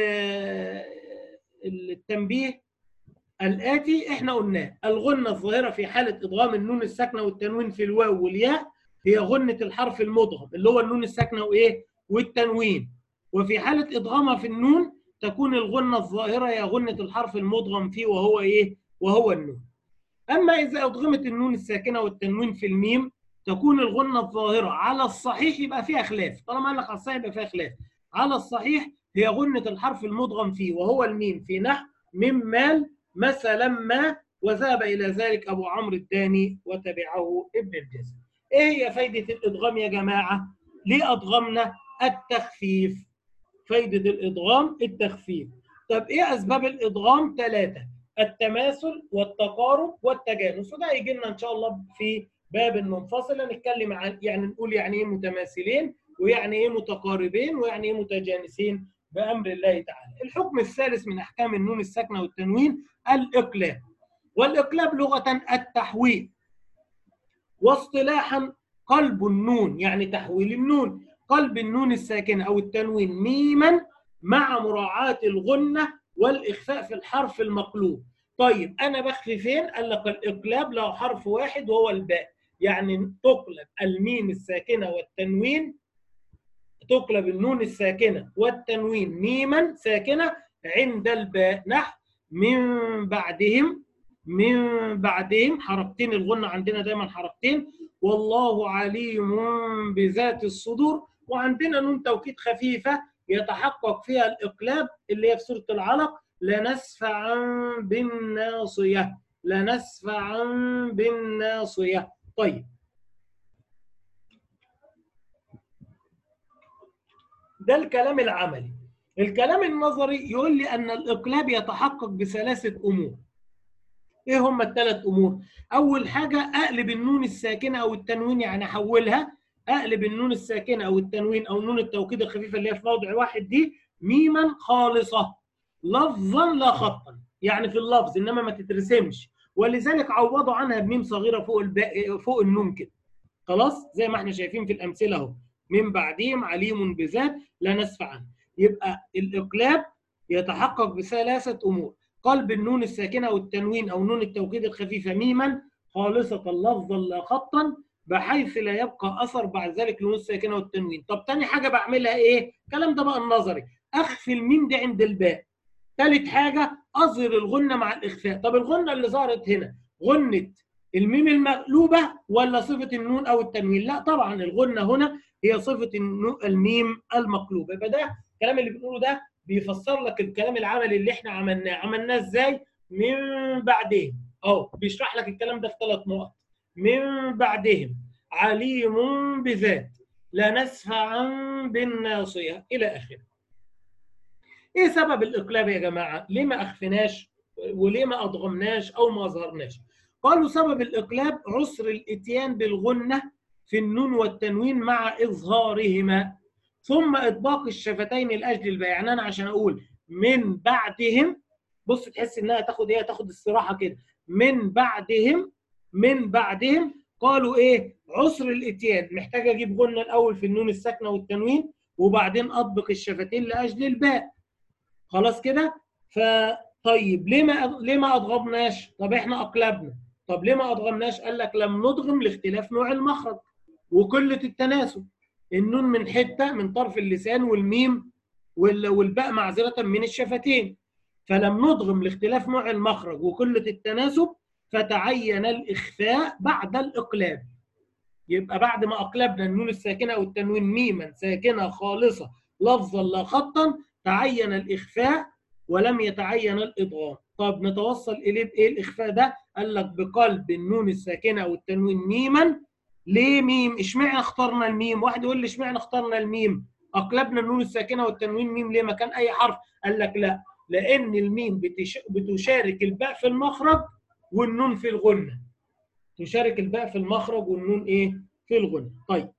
التنبيه الاتي احنا قلناه الغنه الظاهره في حاله ادغام النون الساكنه والتنوين في الواو والياء هي غنه الحرف المدغم اللي هو النون الساكنه وايه والتنوين وفي حاله ادغامها في النون تكون الغنة الظاهرة هي غنة الحرف المدغم فيه وهو إيه؟ وهو النون. أما إذا أدغمت النون الساكنة والتنوين في الميم تكون الغنة الظاهرة على الصحيح يبقى فيها خلاف، طالما قال لك على الصحيح يبقى فيها خلاف. على الصحيح هي غنة الحرف المدغم فيه وهو الميم في نحو من مال مثلا ما وذهب إلى ذلك أبو عمرو الداني وتبعه ابن الجزر. إيه هي فايدة الإدغام يا جماعة؟ ليه أدغمنا؟ التخفيف. فايدة الإدغام التخفيف طب إيه أسباب الإدغام؟ ثلاثة التماثل والتقارب والتجانس وده هيجي لنا إن شاء الله في باب منفصل نتكلم عن يعني نقول يعني إيه متماثلين ويعني إيه متقاربين ويعني إيه متجانسين بأمر الله تعالى الحكم الثالث من أحكام النون الساكنة والتنوين الإقلاب والإقلاب لغة التحويل واصطلاحا قلب النون يعني تحويل النون قلب النون الساكنة أو التنوين ميما مع مراعاة الغنة والإخفاء في الحرف المقلوب طيب أنا بخفي فين؟ قال لك الإقلاب له حرف واحد وهو الباء يعني تقلب الميم الساكنة والتنوين تقلب النون الساكنة والتنوين ميما ساكنة عند الباء نحو من بعدهم من بعدهم حركتين الغنة عندنا دايما حركتين والله عليم بذات الصدور وعندنا نون توكيد خفيفة يتحقق فيها الإقلاب اللي هي في سورة العلق لنسفعا بالناصية لنسفعا بالناصية طيب ده الكلام العملي الكلام النظري يقول لي أن الإقلاب يتحقق بثلاثة أمور إيه هم الثلاث أمور؟ أول حاجة أقلب النون الساكنة أو التنوين يعني أحولها اقلب النون الساكنه او التنوين او نون التوكيد الخفيفه اللي هي في موضع واحد دي ميما خالصه لفظا لا خطا يعني في اللفظ انما ما تترسمش ولذلك عوضوا عنها بميم صغيره فوق الباقي فوق النون كده خلاص زي ما احنا شايفين في الامثله اهو من بعدهم عليم بذات لا نسف عنه يبقى الاقلاب يتحقق بثلاثه امور قلب النون الساكنه والتنوين او نون التوكيد الخفيفه ميما خالصه لفظا لا خطا بحيث لا يبقى اثر بعد ذلك للنون الساكنه والتنوين طب تاني حاجه بعملها ايه الكلام ده بقى النظري اخفي الميم دي عند الباء ثالث حاجه اظهر الغنه مع الاخفاء طب الغنه اللي ظهرت هنا غنه الميم المقلوبه ولا صفه النون او التنوين لا طبعا الغنه هنا هي صفه الميم المقلوبه يبقى ده الكلام اللي بنقوله ده بيفسر لك الكلام العملي اللي احنا عملناه عملناه ازاي من بعدين اهو بيشرح لك الكلام ده في ثلاث نقط من بعدهم عليم بذات لا نسفعا بالناصيه الى اخره ايه سبب الاقلاب يا جماعه ليه ما اخفناش وليه ما اضغمناش او ما اظهرناش قالوا سبب الاقلاب عسر الاتيان بالغنه في النون والتنوين مع اظهارهما ثم اطباق الشفتين لاجل الباء يعني انا عشان اقول من بعدهم بص تحس انها تاخد ايه تاخد استراحه كده من بعدهم من بعدهم قالوا ايه عسر الاتيان محتاج اجيب غنه الاول في النون الساكنه والتنوين وبعدين اطبق الشفتين لاجل الباء خلاص كده فطيب ليه ما ليه ما اضغمناش طب احنا اقلبنا طب ليه ما اضغمناش قال لك لم ندغم لاختلاف نوع المخرج وقله التناسب النون من حته من طرف اللسان والميم والباء معذره من الشفتين فلم ندغم لاختلاف نوع المخرج وقله التناسب فتعين الاخفاء بعد الاقلاب يبقى بعد ما اقلبنا النون الساكنه والتنوين ميما ساكنه خالصه لفظا لا خطا تعين الاخفاء ولم يتعين الادغام طب نتوصل اليه بايه الاخفاء ده قال لك بقلب النون الساكنه والتنوين ميما ليه ميم اشمعنى اخترنا الميم واحد يقول لي اشمعنى اخترنا الميم اقلبنا النون الساكنه والتنوين ميم ليه مكان اي حرف قال لك لا لان الميم بتش... بتشارك الباء في المخرج والنون في الغنه تشارك الباء في المخرج والنون ايه في الغنه طيب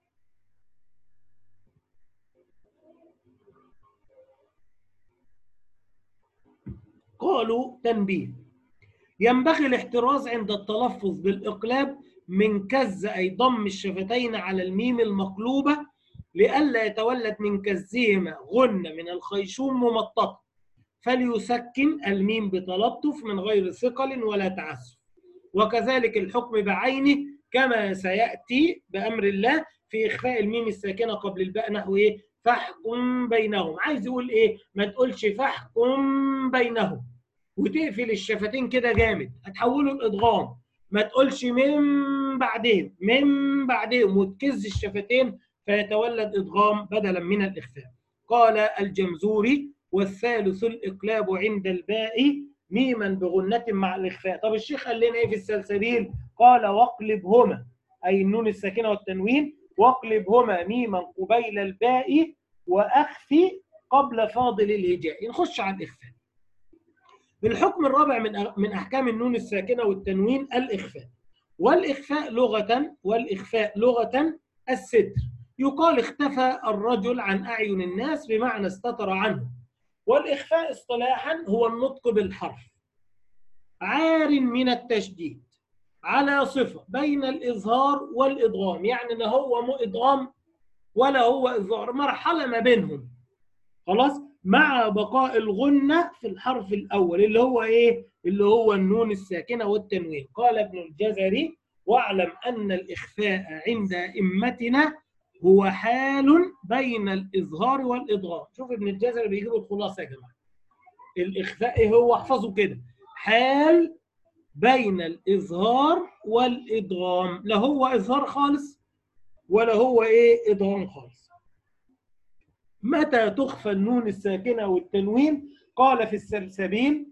قالوا تنبيه ينبغي الاحتراز عند التلفظ بالإقلاب من كز أي ضم الشفتين على الميم المقلوبة لئلا يتولد من كزهما غنة من الخيشوم ممططة فليسكن الميم بتلطف من غير ثقل ولا تعسف وكذلك الحكم بعينه كما سيأتي بأمر الله في إخفاء الميم الساكنة قبل الباء نحو إيه فاحكم بينهم عايز يقول إيه ما تقولش فاحكم بينهم وتقفل الشفتين كده جامد هتحوله الادغام ما تقولش من بعدهم من بعدهم وتكز الشفتين فيتولد ادغام بدلا من الاخفاء قال الجمزوري والثالث الاقلاب عند الباء ميما بغنة مع الاخفاء طب الشيخ قال لنا ايه في السلسبيل قال واقلبهما اي النون الساكنه والتنوين واقلبهما ميما قبيل الباء واخفي قبل فاضل الهجاء نخش على الاخفاء الحكم الرابع من من احكام النون الساكنه والتنوين الاخفاء والاخفاء لغه والاخفاء لغه الستر يقال اختفى الرجل عن اعين الناس بمعنى استتر عنه والاخفاء اصطلاحا هو النطق بالحرف عار من التشديد على صفه بين الاظهار والادغام يعني لا هو ادغام ولا هو اظهار مرحله ما بينهم خلاص مع بقاء الغنة في الحرف الأول اللي هو إيه؟ اللي هو النون الساكنة والتنوين قال ابن الجزري واعلم أن الإخفاء عند أئمتنا هو حال بين الإظهار والإضغام شوف ابن الجزري بيجيب الخلاصة يا جماعة الإخفاء إيه هو احفظوا كده حال بين الإظهار والإدغام لا هو إظهار خالص ولا هو إيه إدغام خالص متى تخفى النون الساكنة والتنوين قال في السلسبيل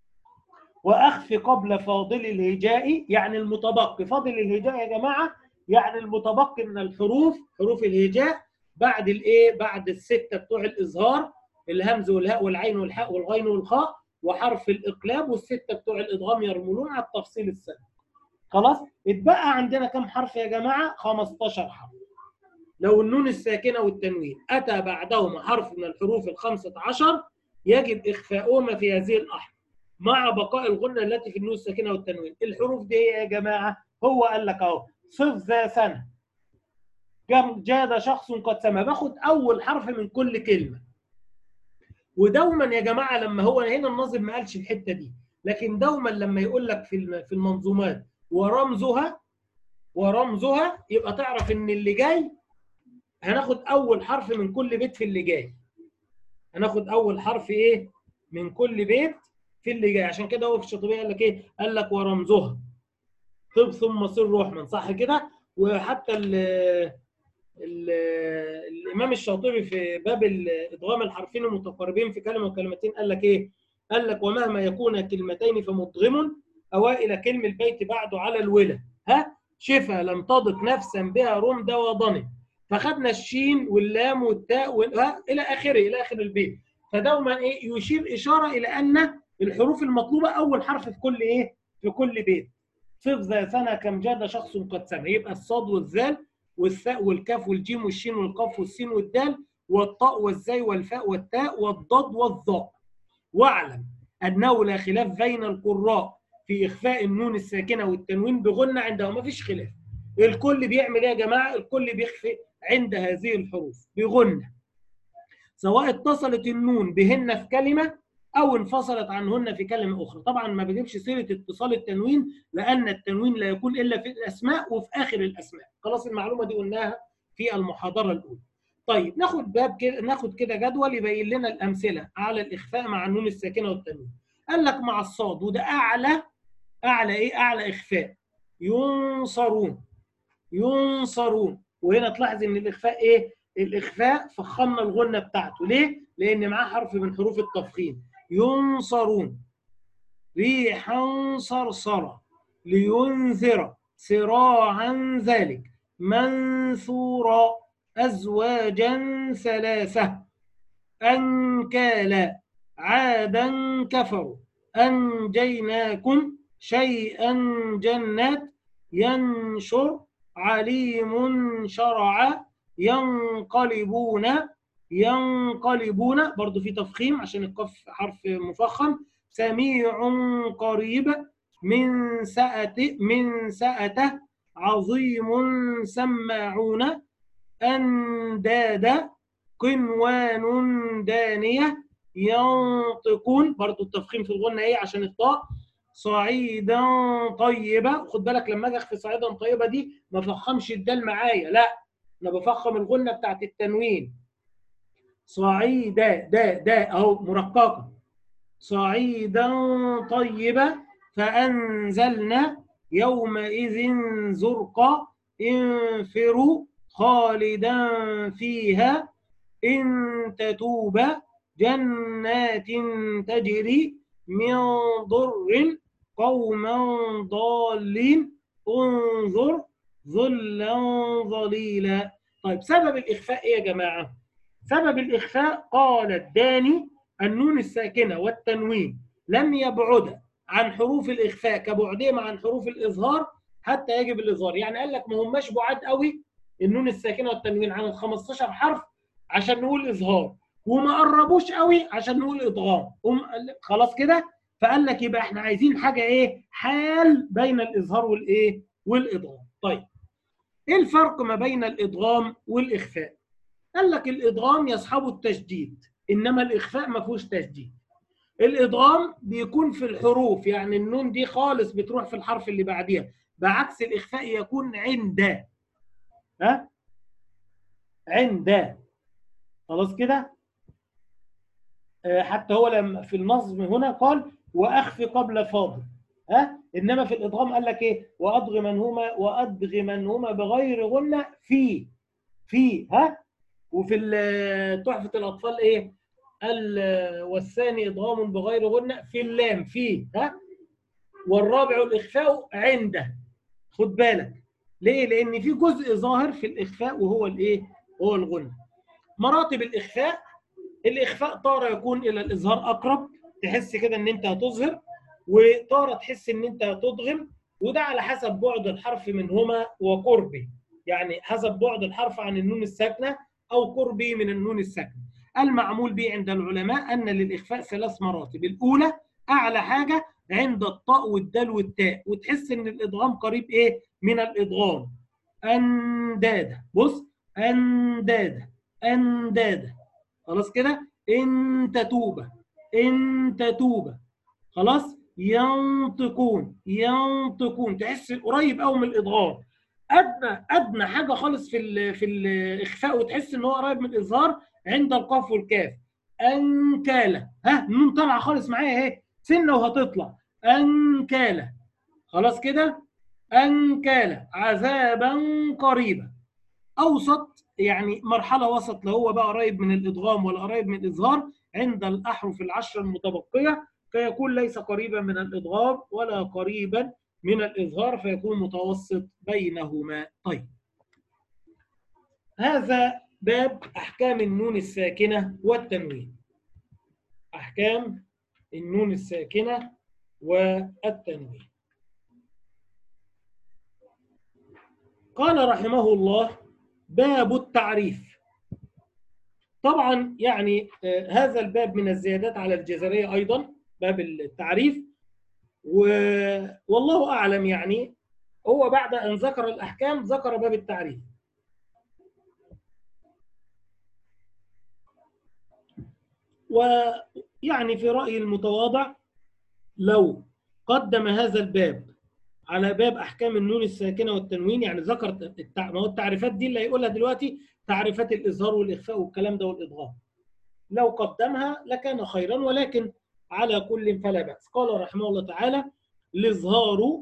وأخفي قبل فاضل الهجاء يعني المتبقي فاضل الهجاء يا جماعة يعني المتبقي من الحروف حروف الهجاء بعد الايه بعد الستة بتوع الإظهار الهمز والهاء والعين والحاء والغين والخاء وحرف الإقلاب والستة بتوع الإدغام يرملون على التفصيل السابق خلاص اتبقى عندنا كم حرف يا جماعة 15 حرف لو النون الساكنة والتنوين أتى بعدهما حرف من الحروف الخمسة عشر يجب إخفاؤهما في هذه الأحرف مع بقاء الغنة التي في النون الساكنة والتنوين الحروف دي يا جماعة هو قال لك أهو صف ذا سنة جاد شخص قد سمى باخد أول حرف من كل كلمة ودوما يا جماعه لما هو هنا الناظم ما قالش الحته دي لكن دوما لما يقول لك في في المنظومات ورمزها ورمزها يبقى تعرف ان اللي جاي هناخد اول حرف من كل بيت في اللي جاي هناخد اول حرف ايه من كل بيت في اللي جاي عشان كده هو في الشاطبيه قال لك ايه قال لك ورمزها طب ثم صر رحما صح كده وحتى ال ال الامام الشاطبي في باب ادغام الحرفين المتقاربين في كلمه وكلمتين قال لك ايه قال لك ومهما يكون كلمتين فمدغم اوائل كلم البيت بعده على الولا ها شفا لم تضق نفسا بها رمد وضن فخدنا الشين واللام والتاء والها الى اخره الى اخر البيت فدوما ايه يشير اشاره الى ان الحروف المطلوبه اول حرف في كل ايه في كل بيت صف ذا سنه كم جاد شخص قد سنه يبقى الصاد والذال والثاء والكاف والجيم والشين والقاف والسين والدال والطاء والزاي والفاء والتاء والضاد والظاء واعلم انه لا خلاف بين القراء في اخفاء النون الساكنه والتنوين بغنى عندهم ما فيش خلاف الكل بيعمل ايه يا جماعه الكل بيخفي عند هذه الحروف بغنى سواء اتصلت النون بهن في كلمه او انفصلت عنهن في كلمه اخرى طبعا ما بجيبش سيره اتصال التنوين لان التنوين لا يكون الا في الاسماء وفي اخر الاسماء خلاص المعلومه دي قلناها في المحاضره الاولى طيب ناخد باب كده ناخد كده جدول يبين لنا الامثله على الاخفاء مع النون الساكنه والتنوين قال لك مع الصاد وده اعلى اعلى ايه اعلى اخفاء ينصرون ينصرون وهنا تلاحظ ان الاخفاء ايه الاخفاء فخمنا الغنه بتاعته ليه لان معاه حرف من حروف التفخيم ينصرون ريحا صرصرة لينذر سراعا ذلك منثورا أزواجا ثلاثة أنكالا عادا كفروا أنجيناكم شيئا جنات ينشر عليم شرع ينقلبون ينقلبون برضو في تفخيم عشان القف حرف مفخم سميع قريب من سأت من سأته عظيم سماعون أنداد قنوان دانية ينطقون برضو التفخيم في الغنة ايه عشان الطاء صعيدا طيبة خد بالك لما اجي اخفي صعيدا طيبة دي ما فخمش الدال معايا لا انا بفخم الغنة بتاعت التنوين صعيدا دا دا اهو مرققة صعيدا طيبة فأنزلنا يومئذ زرقا انفروا خالدا فيها إن تتوبا جنات تجري من ضر قوما ضالين انظر ظلا ظليلا طيب سبب الإخفاء إيه يا جماعة؟ سبب الإخفاء قال الداني النون الساكنة والتنوين لم يبعد عن حروف الإخفاء كبعدهم عن حروف الإظهار حتى يجب الإظهار يعني قال لك ما هماش بعاد قوي النون الساكنة والتنوين عن ال 15 حرف عشان نقول إظهار وما قربوش قوي عشان نقول إدغام خلاص كده فقال لك يبقى احنا عايزين حاجة إيه حال بين الإظهار والإيه والإدغام طيب إيه الفرق ما بين الإدغام والإخفاء قال لك الإدغام يصحبه التشديد انما الاخفاء ما فيهوش تشديد الادغام بيكون في الحروف يعني النون دي خالص بتروح في الحرف اللي بعديها بعكس الاخفاء يكون عند ها عند خلاص كده حتى هو لما في النظم هنا قال واخفي قبل فاضل ها انما في الادغام قال لك ايه وادغمنهما وادغمنهما بغير غنه في في ها وفي تحفه الاطفال ايه قال والثاني ادغام بغير غنه في اللام في ها والرابع الاخفاء عنده خد بالك ليه لان في جزء ظاهر في الاخفاء وهو الايه هو الغنه مراتب الاخفاء الاخفاء تاره يكون الى الاظهار اقرب تحس كده ان انت هتظهر وتاره تحس ان انت هتدغم وده على حسب بعد الحرف منهما وقربه يعني حسب بعد الحرف عن النون الساكنه او قربه من النون الساكنه المعمول به عند العلماء ان للاخفاء ثلاث مراتب الاولى اعلى حاجه عند الطاء والدال والتاء وتحس ان الادغام قريب ايه من الادغام انداده بص انداده انداده خلاص كده إن تتوبة إن تتوبة خلاص ينطقون ينطقون تحس قريب قوي من الإضغام أدنى أدنى حاجة خالص في ال في الإخفاء وتحس إن هو قريب من الإظهار عند القاف والكاف أنكالة ها النون طالعة خالص معايا أهي سنة وهتطلع أنكالة خلاص كده أنكالة عذابا قريبا أوسط يعني مرحلة وسط لا هو بقى قريب من الإدغام ولا قريب من الإظهار عند الأحرف العشر المتبقية فيكون ليس قريبا من الإدغام ولا قريبا من الإظهار فيكون متوسط بينهما طيب هذا باب أحكام النون الساكنة والتنوين أحكام النون الساكنة والتنوين قال رحمه الله باب التعريف طبعا يعني آه هذا الباب من الزيادات على الجزرية أيضا باب التعريف و... والله أعلم يعني هو بعد أن ذكر الأحكام ذكر باب التعريف ويعني في رأيي المتواضع لو قدم هذا الباب على باب احكام النون الساكنه والتنوين يعني ذكر التع... ما هو التعريفات دي اللي هيقولها دلوقتي تعريفات الاظهار والاخفاء والكلام ده والادغام لو قدمها لكان خيرا ولكن على كل فلا باس قال رحمه الله تعالى الاظهار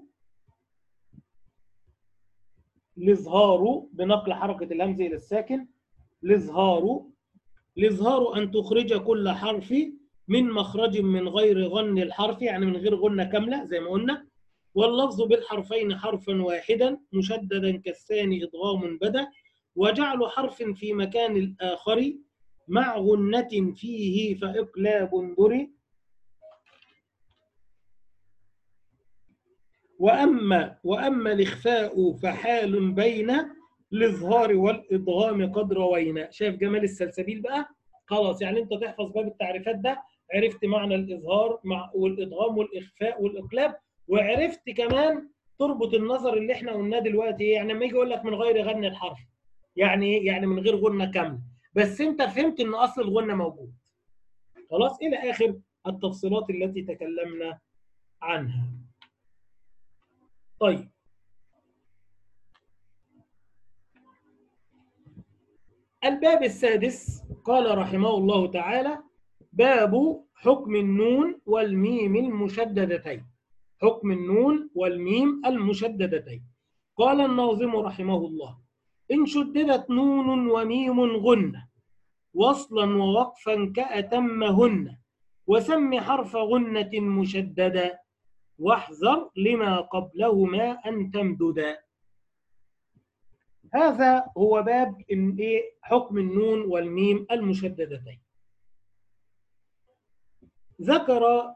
الاظهار بنقل حركه الهمز الى الساكن الاظهار الاظهار ان تخرج كل حرف من مخرج من غير غن الحرف يعني من غير غنه كامله زي ما قلنا واللفظ بالحرفين حرفا واحدا مشددا كالثاني إضغام بدا وجعل حرف في مكان الآخر مع غنة فيه فإقلاب بري وأما وأما الإخفاء فحال بين الإظهار والإضغام قد روينا شايف جمال السلسبيل بقى خلاص يعني أنت تحفظ باب التعريفات ده عرفت معنى الإظهار مع والإضغام والإخفاء والإقلاب وعرفت كمان تربط النظر اللي احنا قلناه دلوقتي ايه يعني لما يجي يقول لك من غير غن الحرف يعني ايه يعني من غير غنه كامله بس انت فهمت ان اصل الغنه موجود خلاص الى اخر التفصيلات التي تكلمنا عنها طيب الباب السادس قال رحمه الله تعالى باب حكم النون والميم المشددتين حكم النون والميم المشددتين قال الناظم رحمه الله إن شددت نون وميم غنة وصلا ووقفا كأتمهن وسم حرف غنة مشددا واحذر لما قبلهما أن تمددا هذا هو باب حكم النون والميم المشددتين ذكر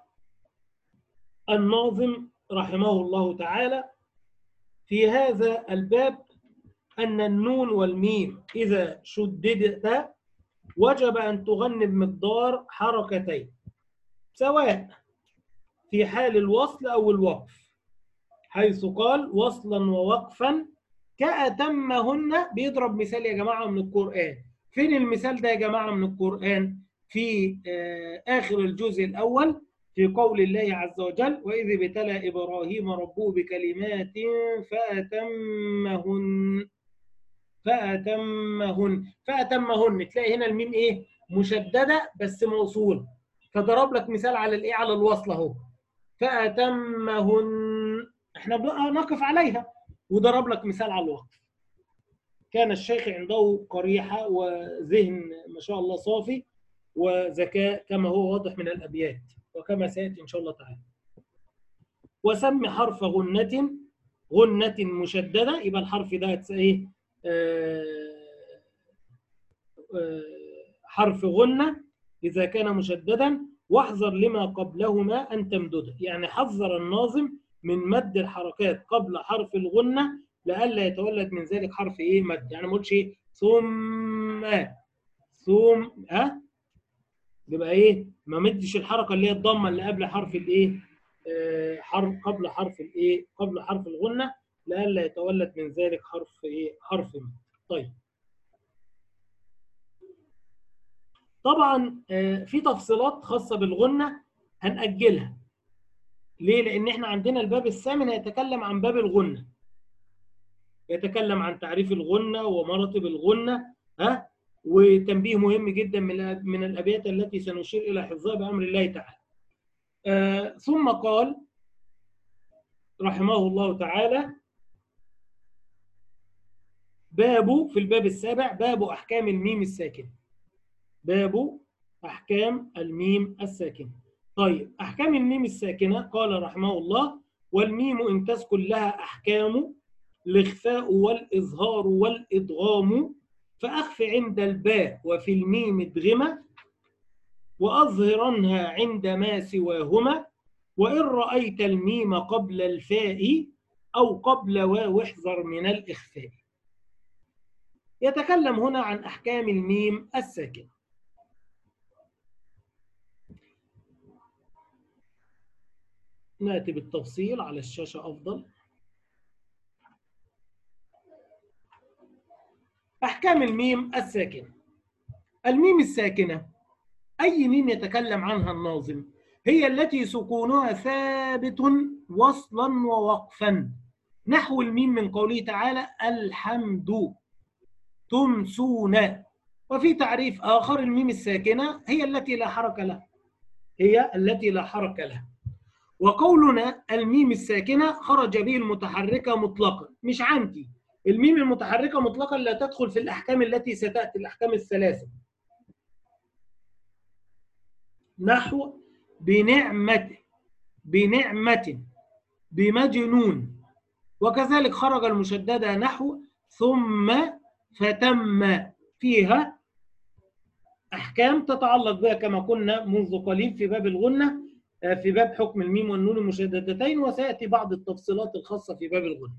الناظم رحمه الله تعالى في هذا الباب أن النون والميم إذا شددتا وجب أن تغني بمقدار حركتين سواء في حال الوصل أو الوقف حيث قال وصلا ووقفا كأتمهن بيضرب مثال يا جماعة من القرآن فين المثال ده يا جماعة من القرآن في آخر الجزء الأول في قول الله عز وجل وإذ ابتلى إبراهيم ربه بكلمات فأتمهن فأتمهن فأتمهن تلاقي هنا الميم إيه مشددة بس موصول فضرب لك مثال على الإيه على الوصل أهو فأتمهن إحنا نقف عليها وضرب لك مثال على الوقف كان الشيخ عنده قريحة وذهن ما شاء الله صافي وذكاء كما هو واضح من الأبيات وكما سيأتي إن شاء الله تعالى وسم حرف غنة غنة مشددة يبقى الحرف ده إيه آه آه حرف غنة إذا كان مشددا واحذر لما قبلهما أن تمدده يعني حذر الناظم من مد الحركات قبل حرف الغنة لئلا يتولد من ذلك حرف إيه مد يعني ما قلتش إيه ثم ثم ها يبقى ايه ما مدش الحركه اللي هي الضمه اللي قبل حرف الايه آه حرف قبل حرف الايه قبل حرف الغنه لئلا يتولد من ذلك حرف ايه حرف مد طيب طبعا آه، في تفصيلات خاصه بالغنه هنأجلها ليه؟ لأن احنا عندنا الباب الثامن هيتكلم عن باب الغنة. يتكلم عن تعريف الغنة ومراتب الغنة ها وتنبيه مهم جدا من من الأبيات التي سنشير إلى حفظها بأمر الله تعالى. آه ثم قال رحمه الله تعالى باب في الباب السابع باب أحكام الميم الساكن. باب أحكام الميم الساكن. طيب أحكام الميم الساكنة قال رحمه الله والميم إن تسكن لها أحكام الإخفاء والإظهار والإدغام فأخف عند الباء وفي الميم ادغمة وأظهرنها عند ما سواهما وإن رأيت الميم قبل الفاء أو قبل واو احذر من الإخفاء يتكلم هنا عن أحكام الميم الساكنة نأتي بالتفصيل على الشاشة أفضل أحكام الميم الساكنة الميم الساكنة أي ميم يتكلم عنها الناظم هي التي سكونها ثابت وصلا ووقفا نحو الميم من قوله تعالى الحمد تمسون وفي تعريف آخر الميم الساكنة هي التي لا حرك لها هي التي لا حرك لها وقولنا الميم الساكنة خرج به المتحركة مطلقا مش عنتي الميم المتحركة مطلقا لا تدخل في الأحكام التي ستأتي الأحكام الثلاثة نحو بنعمة بنعمة بمجنون وكذلك خرج المشددة نحو ثم فتم فيها أحكام تتعلق بها كما كنا منذ قليل في باب الغنة في باب حكم الميم والنون المشددتين وسيأتي بعض التفصيلات الخاصة في باب الغنة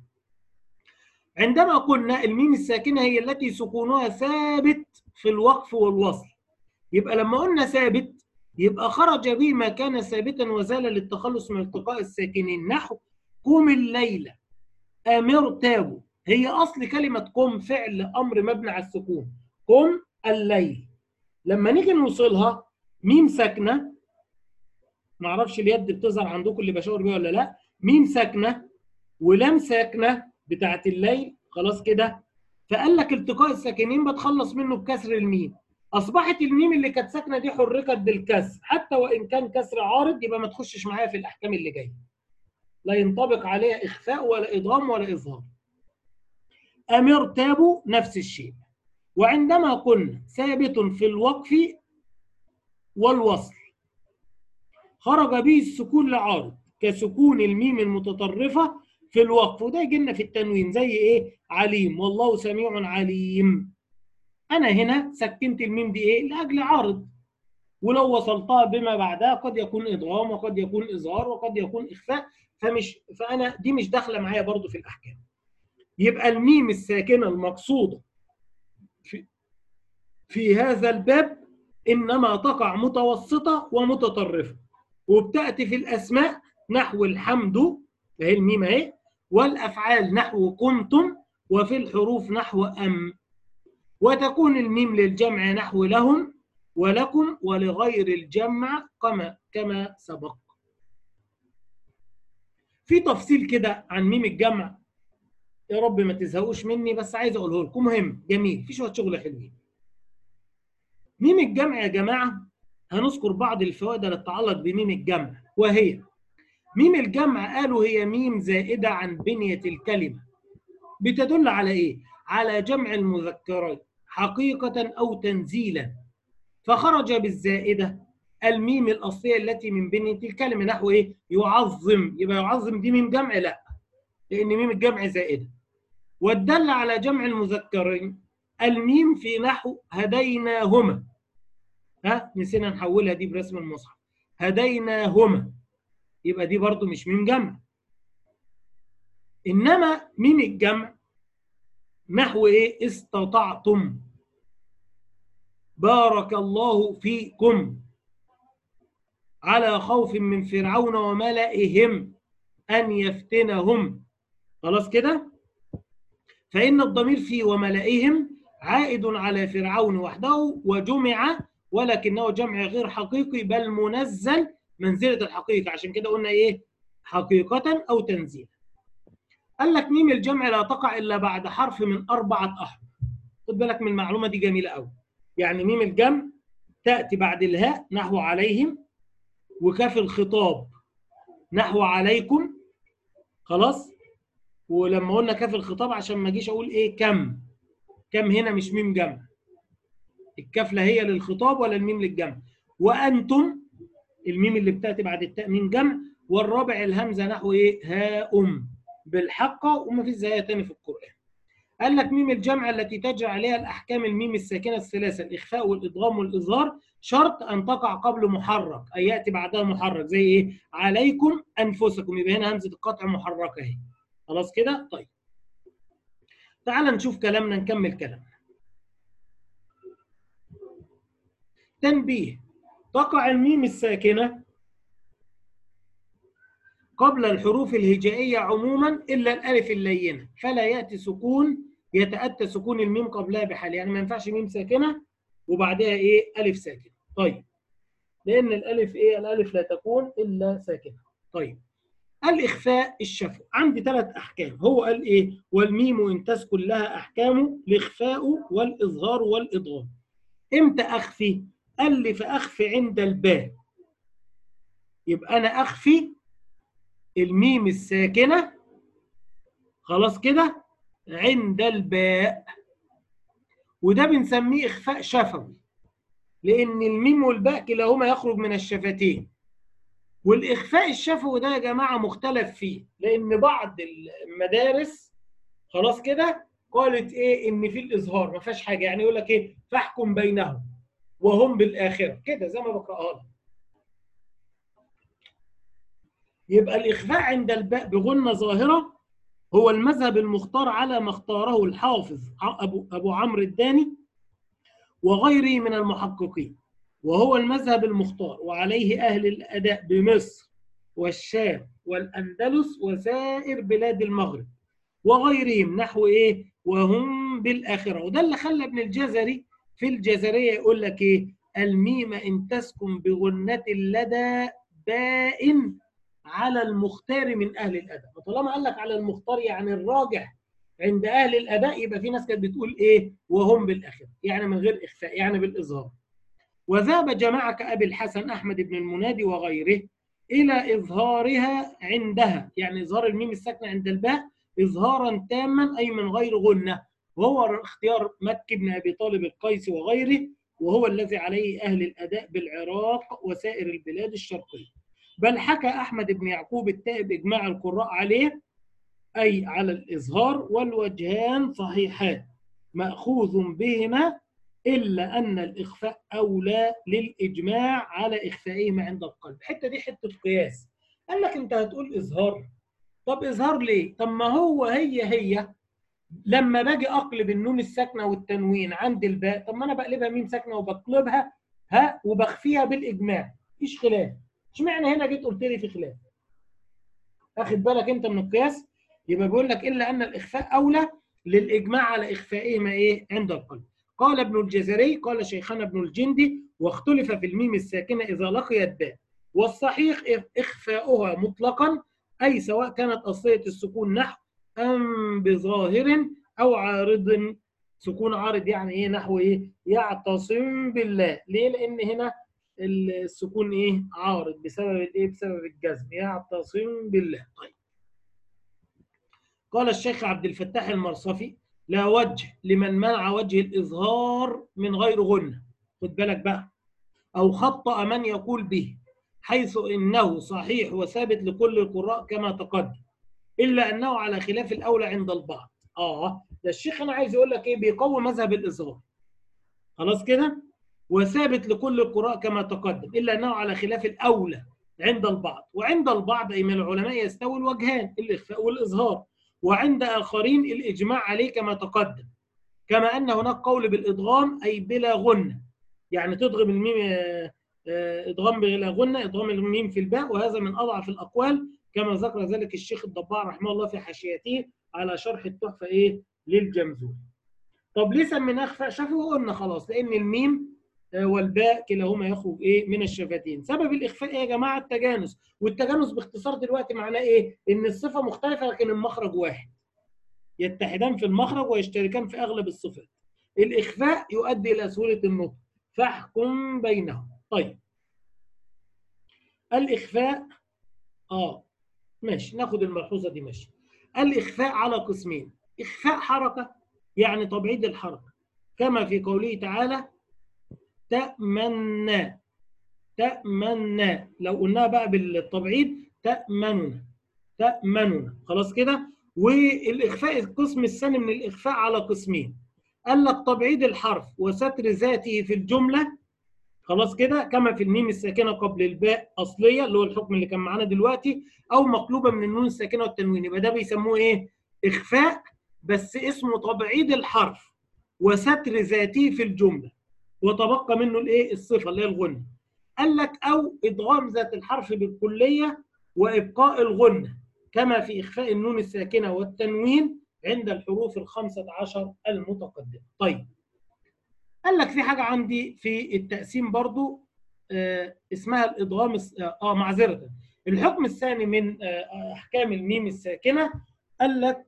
عندما قلنا الميم الساكنة هي التي سكونها ثابت في الوقف والوصل يبقى لما قلنا ثابت يبقى خرج به ما كان ثابتا وزال للتخلص من التقاء الساكنين نحو قم الليلة أمر تابوا هي أصل كلمة قم فعل أمر مبني على السكون قم الليل لما نيجي نوصلها ميم ساكنة معرفش اليد بتظهر عندكم اللي بشاور بيها ولا لا ميم ساكنة ولام ساكنة بتاعت الليل خلاص كده فقال لك التقاء الساكنين بتخلص منه بكسر الميم اصبحت الميم اللي كانت ساكنه دي حركت بالكسر حتى وان كان كسر عارض يبقى ما تخشش معايا في الاحكام اللي جايه لا ينطبق عليها اخفاء ولا ادغام ولا اظهار امر تابوا نفس الشيء وعندما قلنا ثابت في الوقف والوصل خرج به السكون لعارض كسكون الميم المتطرفه في الوقف وده يجي لنا في التنوين زي ايه عليم والله سميع عليم انا هنا سكنت الميم دي ايه لاجل عارض ولو وصلتها بما بعدها قد يكون ادغام وقد يكون اظهار وقد يكون اخفاء فمش فانا دي مش داخله معايا برضو في الاحكام يبقى الميم الساكنه المقصوده في في هذا الباب انما تقع متوسطه ومتطرفه وبتاتي في الاسماء نحو الحمد اهي الميم اهي والافعال نحو كنتم وفي الحروف نحو ام وتكون الميم للجمع نحو لهم ولكم ولغير الجمع كما كما سبق في تفصيل كده عن ميم الجمع يا رب ما تزهقوش مني بس عايز اقوله لكم مهم جميل في شويه شغل حلوين ميم الجمع يا جماعه هنذكر بعض الفوائد اللي تتعلق بميم الجمع وهي ميم الجمع قالوا هي ميم زائده عن بنيه الكلمه بتدل على ايه على جمع المذكرين حقيقه او تنزيلا فخرج بالزائده الميم الاصليه التي من بنيه الكلمه نحو ايه يعظم يبقى يعظم دي ميم جمع لا لان ميم الجمع زائده والدل على جمع المذكرين الميم في نحو هديناهما ها نسينا نحولها دي برسم المصحف هديناهما يبقى دي برضو مش ميم جمع انما ميم الجمع نحو ايه استطعتم بارك الله فيكم على خوف من فرعون وملئهم ان يفتنهم خلاص كده فان الضمير في وملئهم عائد على فرعون وحده وجمع ولكنه جمع غير حقيقي بل منزل منزلة الحقيقة عشان كده قلنا إيه حقيقة أو تنزيل قال لك ميم الجمع لا تقع إلا بعد حرف من أربعة أحرف خد بالك من المعلومة دي جميلة أوي يعني ميم الجمع تأتي بعد الهاء نحو عليهم وكاف الخطاب نحو عليكم خلاص ولما قلنا كاف الخطاب عشان ما اجيش اقول ايه كم كم هنا مش ميم جمع الكاف لا هي للخطاب ولا الميم للجمع وانتم الميم اللي بتاتي بعد التاء ميم جمع والرابع الهمزه نحو ايه ها ام بالحق وما فيش زيها تاني في القران قال لك ميم الجمع التي تجري عليها الاحكام الميم الساكنه الثلاثه الاخفاء والادغام والاظهار شرط ان تقع قبل محرك اي ياتي بعدها محرك زي ايه عليكم انفسكم يبقى هنا همزه القطع محركه اهي خلاص كده طيب تعال نشوف كلامنا نكمل كلامنا تنبيه تقع الميم الساكنه قبل الحروف الهجائيه عموما الا الالف اللينه فلا ياتي سكون يتاتى سكون الميم قبلها بحال يعني ما ينفعش ميم ساكنه وبعدها ايه الف ساكن طيب لان الالف ايه الالف لا تكون الا ساكنه طيب الاخفاء الشفوي عندي ثلاث احكام هو قال ايه والميم ان تسكن لها احكام الاخفاء والاظهار والادغام امتى اخفي قال لي فاخفي عند الباء يبقى انا اخفي الميم الساكنه خلاص كده عند الباء وده بنسميه اخفاء شفوي لان الميم والباء كلاهما يخرج من الشفتين والاخفاء الشفوي ده يا جماعه مختلف فيه لان بعض المدارس خلاص كده قالت ايه ان في الاظهار ما فيهاش حاجه يعني يقول لك ايه فاحكم بينهم وهم بالاخره كده زي ما بقراها لك يبقى الاخفاء عند الباء بغنه ظاهره هو المذهب المختار على ما اختاره الحافظ ابو ابو عمرو الداني وغيره من المحققين وهو المذهب المختار وعليه أهل الأداء بمصر والشام والأندلس وسائر بلاد المغرب وغيرهم نحو إيه وهم بالآخرة وده اللي خلى ابن الجزري في الجزرية يقول لك إيه الميم إن تسكن بغنة لدى باء على المختار من أهل الأداء وطالما قال لك على المختار يعني الراجح عند أهل الأداء يبقى في ناس كانت بتقول إيه وهم بالآخرة يعني من غير إخفاء يعني بالإظهار وذهب جماعة كأبي الحسن أحمد بن المنادي وغيره إلى إظهارها عندها يعني إظهار الميم الساكنة عند الباء إظهارا تاما أي من غير غنة وهو اختيار مكي بن أبي طالب القيسي وغيره وهو الذي عليه أهل الأداء بالعراق وسائر البلاد الشرقية بل حكى أحمد بن يعقوب التائب إجماع القراء عليه أي على الإظهار والوجهان صحيحان مأخوذ بهما إلا أن الإخفاء أولى للإجماع على إخفائهما عند القلب الحتة دي حتة قياس قال لك أنت هتقول إظهار طب إظهار ليه؟ طب ما هو هي هي لما باجي أقلب النون الساكنة والتنوين عند الباء طب ما أنا بقلبها ميم ساكنة وبقلبها ها وبخفيها بالإجماع مفيش خلاف اشمعنى هنا جيت قلت لي في خلاف اخد بالك انت من القياس يبقى بيقول لك الا ان الاخفاء اولى للاجماع على اخفائهما ايه عند القلب قال ابن الجزري قال شيخنا ابن الجندي واختلف في الميم الساكنة إذا لقيت باء والصحيح إخفاؤها مطلقا أي سواء كانت أصلية السكون نحو أم بظاهر أو عارض سكون عارض يعني إيه نحو إيه يعتصم بالله ليه لأن هنا السكون إيه عارض بسبب الإيه بسبب الجزم يعتصم بالله طيب قال الشيخ عبد الفتاح المرصفي لا وجه لمن منع وجه الإظهار من غير غنة خد بالك بقى أو خطأ من يقول به حيث إنه صحيح وثابت لكل القراء كما تقدم إلا أنه على خلاف الأولى عند البعض آه ده الشيخ أنا عايز يقول لك إيه بيقوي مذهب الإظهار خلاص كده وثابت لكل القراء كما تقدم إلا أنه على خلاف الأولى عند البعض وعند البعض أي من العلماء يستوي الوجهان الإخفاء والإظهار وعند آخرين الإجماع عليه كما تقدم كما أن هناك قول بالإدغام أي بلا غنة يعني تدغم الميم إدغام بلا غنة إدغام الميم في الباء وهذا من أضعف الأقوال كما ذكر ذلك الشيخ الضباع رحمه الله في حاشيته على شرح التحفة إيه للجمزوري طب ليه سميناه إخفاء شفوي قلنا خلاص لأن الميم والباء كلاهما يخرج ايه من الشفتين سبب الاخفاء ايه يا جماعه التجانس والتجانس باختصار دلوقتي معناه ايه ان الصفه مختلفه لكن المخرج واحد يتحدان في المخرج ويشتركان في اغلب الصفات الاخفاء يؤدي الى سهوله النطق فاحكم بينهم طيب الاخفاء اه ماشي ناخد الملحوظه دي ماشي الاخفاء على قسمين اخفاء حركه يعني تبعيد الحركه كما في قوله تعالى تأمنا تأمنا لو قلناها بقى بالتبعيد تأمننا تأمننا خلاص كده والإخفاء القسم الثاني من الإخفاء على قسمين قال لك تبعيد الحرف وستر ذاته في الجملة خلاص كده كما في الميم الساكنة قبل الباء أصلية اللي هو الحكم اللي كان معانا دلوقتي أو مقلوبة من النون الساكنة والتنوين يبقى ده بيسموه إيه؟ إخفاء بس اسمه تبعيد الحرف وستر ذاته في الجمله وتبقى منه الايه الصفه اللي هي الغنه قال لك او ادغام ذات الحرف بالكليه وابقاء الغنه كما في اخفاء النون الساكنه والتنوين عند الحروف الخمسة عشر المتقدمه طيب قال لك في حاجه عندي في التقسيم برضو آه اسمها الادغام اه معذره الحكم الثاني من آه احكام الميم الساكنه قال لك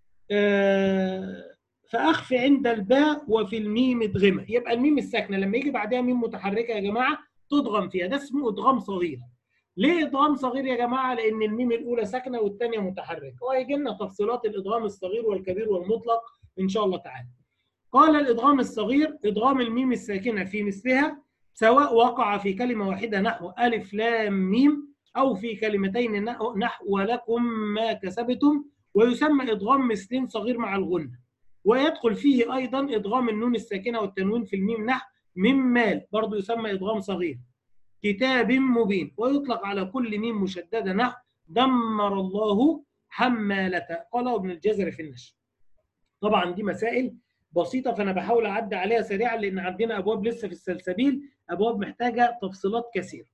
آه فاخف عند الباء وفي الميم ادغمه يبقى الميم الساكنه لما يجي بعدها ميم متحركه يا جماعه تضغم فيها ده اسمه ادغام صغير ليه ادغام صغير يا جماعه لان الميم الاولى ساكنه والثانيه متحركه وهيجي لنا تفصيلات الادغام الصغير والكبير والمطلق ان شاء الله تعالى قال الادغام الصغير ادغام الميم الساكنه في مثلها سواء وقع في كلمه واحده نحو الف لام ميم او في كلمتين نحو ولكم ما كسبتم ويسمى ادغام مثلين صغير مع الغنه ويدخل فيه ايضا ادغام النون الساكنه والتنوين في الميم نحو من مال برضه يسمى ادغام صغير كتاب مبين ويطلق على كل ميم مشدده نحو دمر الله حمالة قاله ابن الجزري في النشر طبعا دي مسائل بسيطه فانا بحاول اعدي عليها سريعا لان عندنا ابواب لسه في السلسبيل ابواب محتاجه تفصيلات كثيره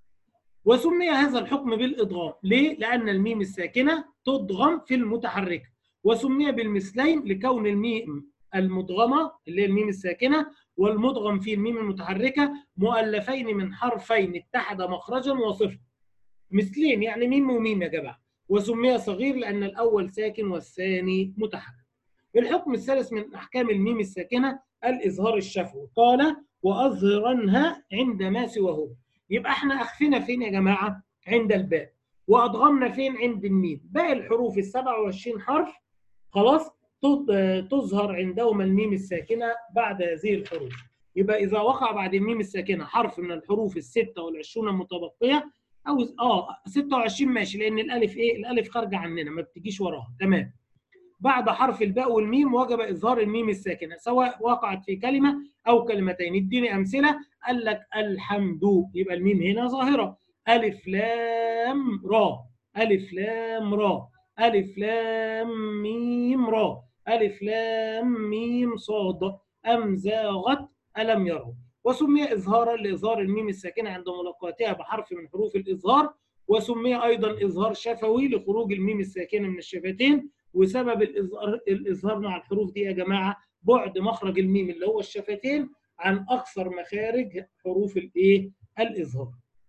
وسمي هذا الحكم بالادغام ليه لان الميم الساكنه تدغم في المتحركه وسمي بالمثلين لكون الميم المدغمة اللي هي الميم الساكنة والمدغم في الميم المتحركة مؤلفين من حرفين اتحد مخرجا وصفة مثلين يعني ميم وميم يا جماعة وسمي صغير لأن الأول ساكن والثاني متحرك الحكم الثالث من أحكام الميم الساكنة الإظهار الشفوي قال وأظهرنها عند ما سواه يبقى احنا أخفنا فين يا جماعة عند الباء وأدغمنا فين عند الميم باقي الحروف ال 27 حرف خلاص تظهر عندهما الميم الساكنة بعد هذه الحروف يبقى إذا وقع بعد الميم الساكنة حرف من الحروف الستة والعشرون المتبقية أو آه 26 ماشي لأن الألف إيه؟ الألف خارجة عننا ما بتجيش وراها تمام بعد حرف الباء والميم وجب إظهار الميم الساكنة سواء وقعت في كلمة أو كلمتين اديني أمثلة قال لك الحمد يبقى الميم هنا ظاهرة ألف لام را ألف لام را ألف لام ميم را ألف لام ميم صاد أم زاغت ألم يروا وسمي إظهارا لإظهار الميم الساكنة عند ملاقاتها بحرف من حروف الإظهار وسمي أيضا إظهار شفوي لخروج الميم الساكنة من الشفتين وسبب الإظهار الإظهار مع الحروف دي يا جماعة بعد مخرج الميم اللي هو الشفتين عن أكثر مخارج حروف الإيه؟ الإظهار.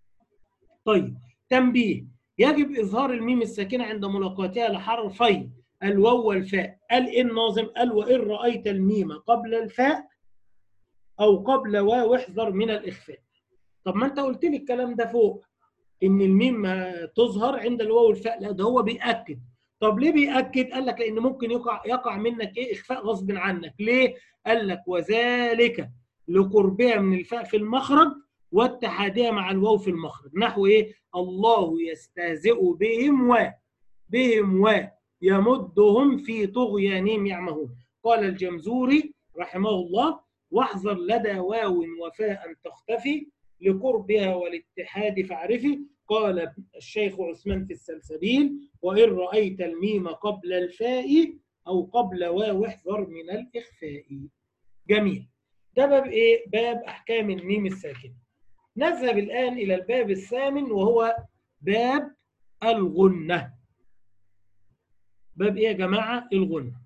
طيب تنبيه يجب إظهار الميم الساكنة عند ملاقاتها لحرفين الواو والفاء قال إيه الناظم قال وإن رأيت الميم قبل الفاء أو قبل واو احذر من الإخفاء طب ما أنت قلت لي الكلام ده فوق إن الميم تظهر عند الواو والفاء لا ده هو بيأكد طب ليه بيأكد؟ قال لك لأن ممكن يقع يقع منك إيه إخفاء غصب عنك ليه؟ قال لك وذلك لقربها من الفاء في المخرج واتحادها مع الواو في المخرج نحو ايه الله يستهزئ بهم و بهم و يمدهم في طغيانهم يعمهون قال الجمزوري رحمه الله واحذر لدى واو وفاء تختفي لقربها والاتحاد فاعرفي قال الشيخ عثمان في السلسبيل وإن رأيت الميم قبل الفاء أو قبل واو احذر من الإخفاء جميل ده باب إيه؟ باب أحكام الميم الساكنة نذهب الآن إلى الباب الثامن وهو باب الغنة باب إيه يا جماعة؟ الغنة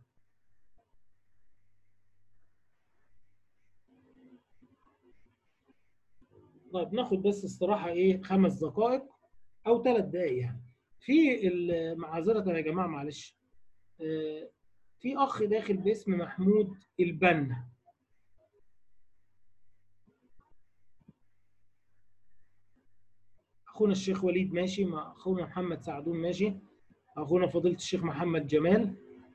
طيب ناخد بس استراحه ايه خمس دقائق او ثلاث دقائق يعني في ال- معذره يا جماعه معلش آه، في اخ داخل باسم محمود البنا اخونا الشيخ وليد ماشي مع اخونا محمد سعدون ماشي اخونا فضيله الشيخ محمد جمال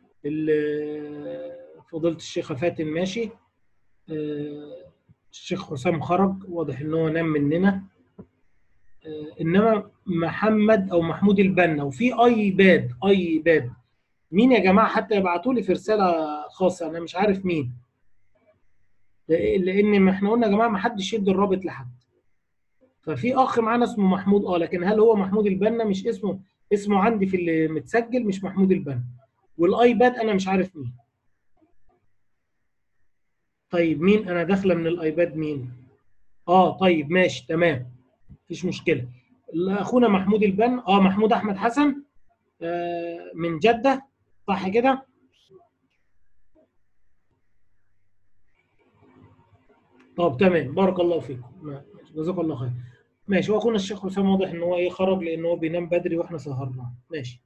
ال- فضيله الشيخ فاتن ماشي آه، الشيخ حسام خرج واضح ان هو نام مننا آه، انما محمد او محمود البنا وفي اي باد اي باد مين يا جماعه حتى يبعتوا لي في رساله خاصه انا مش عارف مين لأ- لان ما احنا قلنا يا جماعه ما حدش يدي الرابط لحد ففي اخ معانا اسمه محمود اه لكن هل هو محمود البنا مش اسمه اسمه عندي في اللي متسجل مش محمود البنا والايباد انا مش عارف مين طيب مين انا داخله من الايباد مين اه طيب ماشي تمام مفيش مشكله اخونا محمود البن اه محمود احمد حسن آه من جده صح كده طب تمام بارك الله فيكم ما- جزاك الله خير ماشي واخونا الشيخ حسام واضح ان هو ايه خرج لان هو بينام بدري واحنا سهرنا ماشي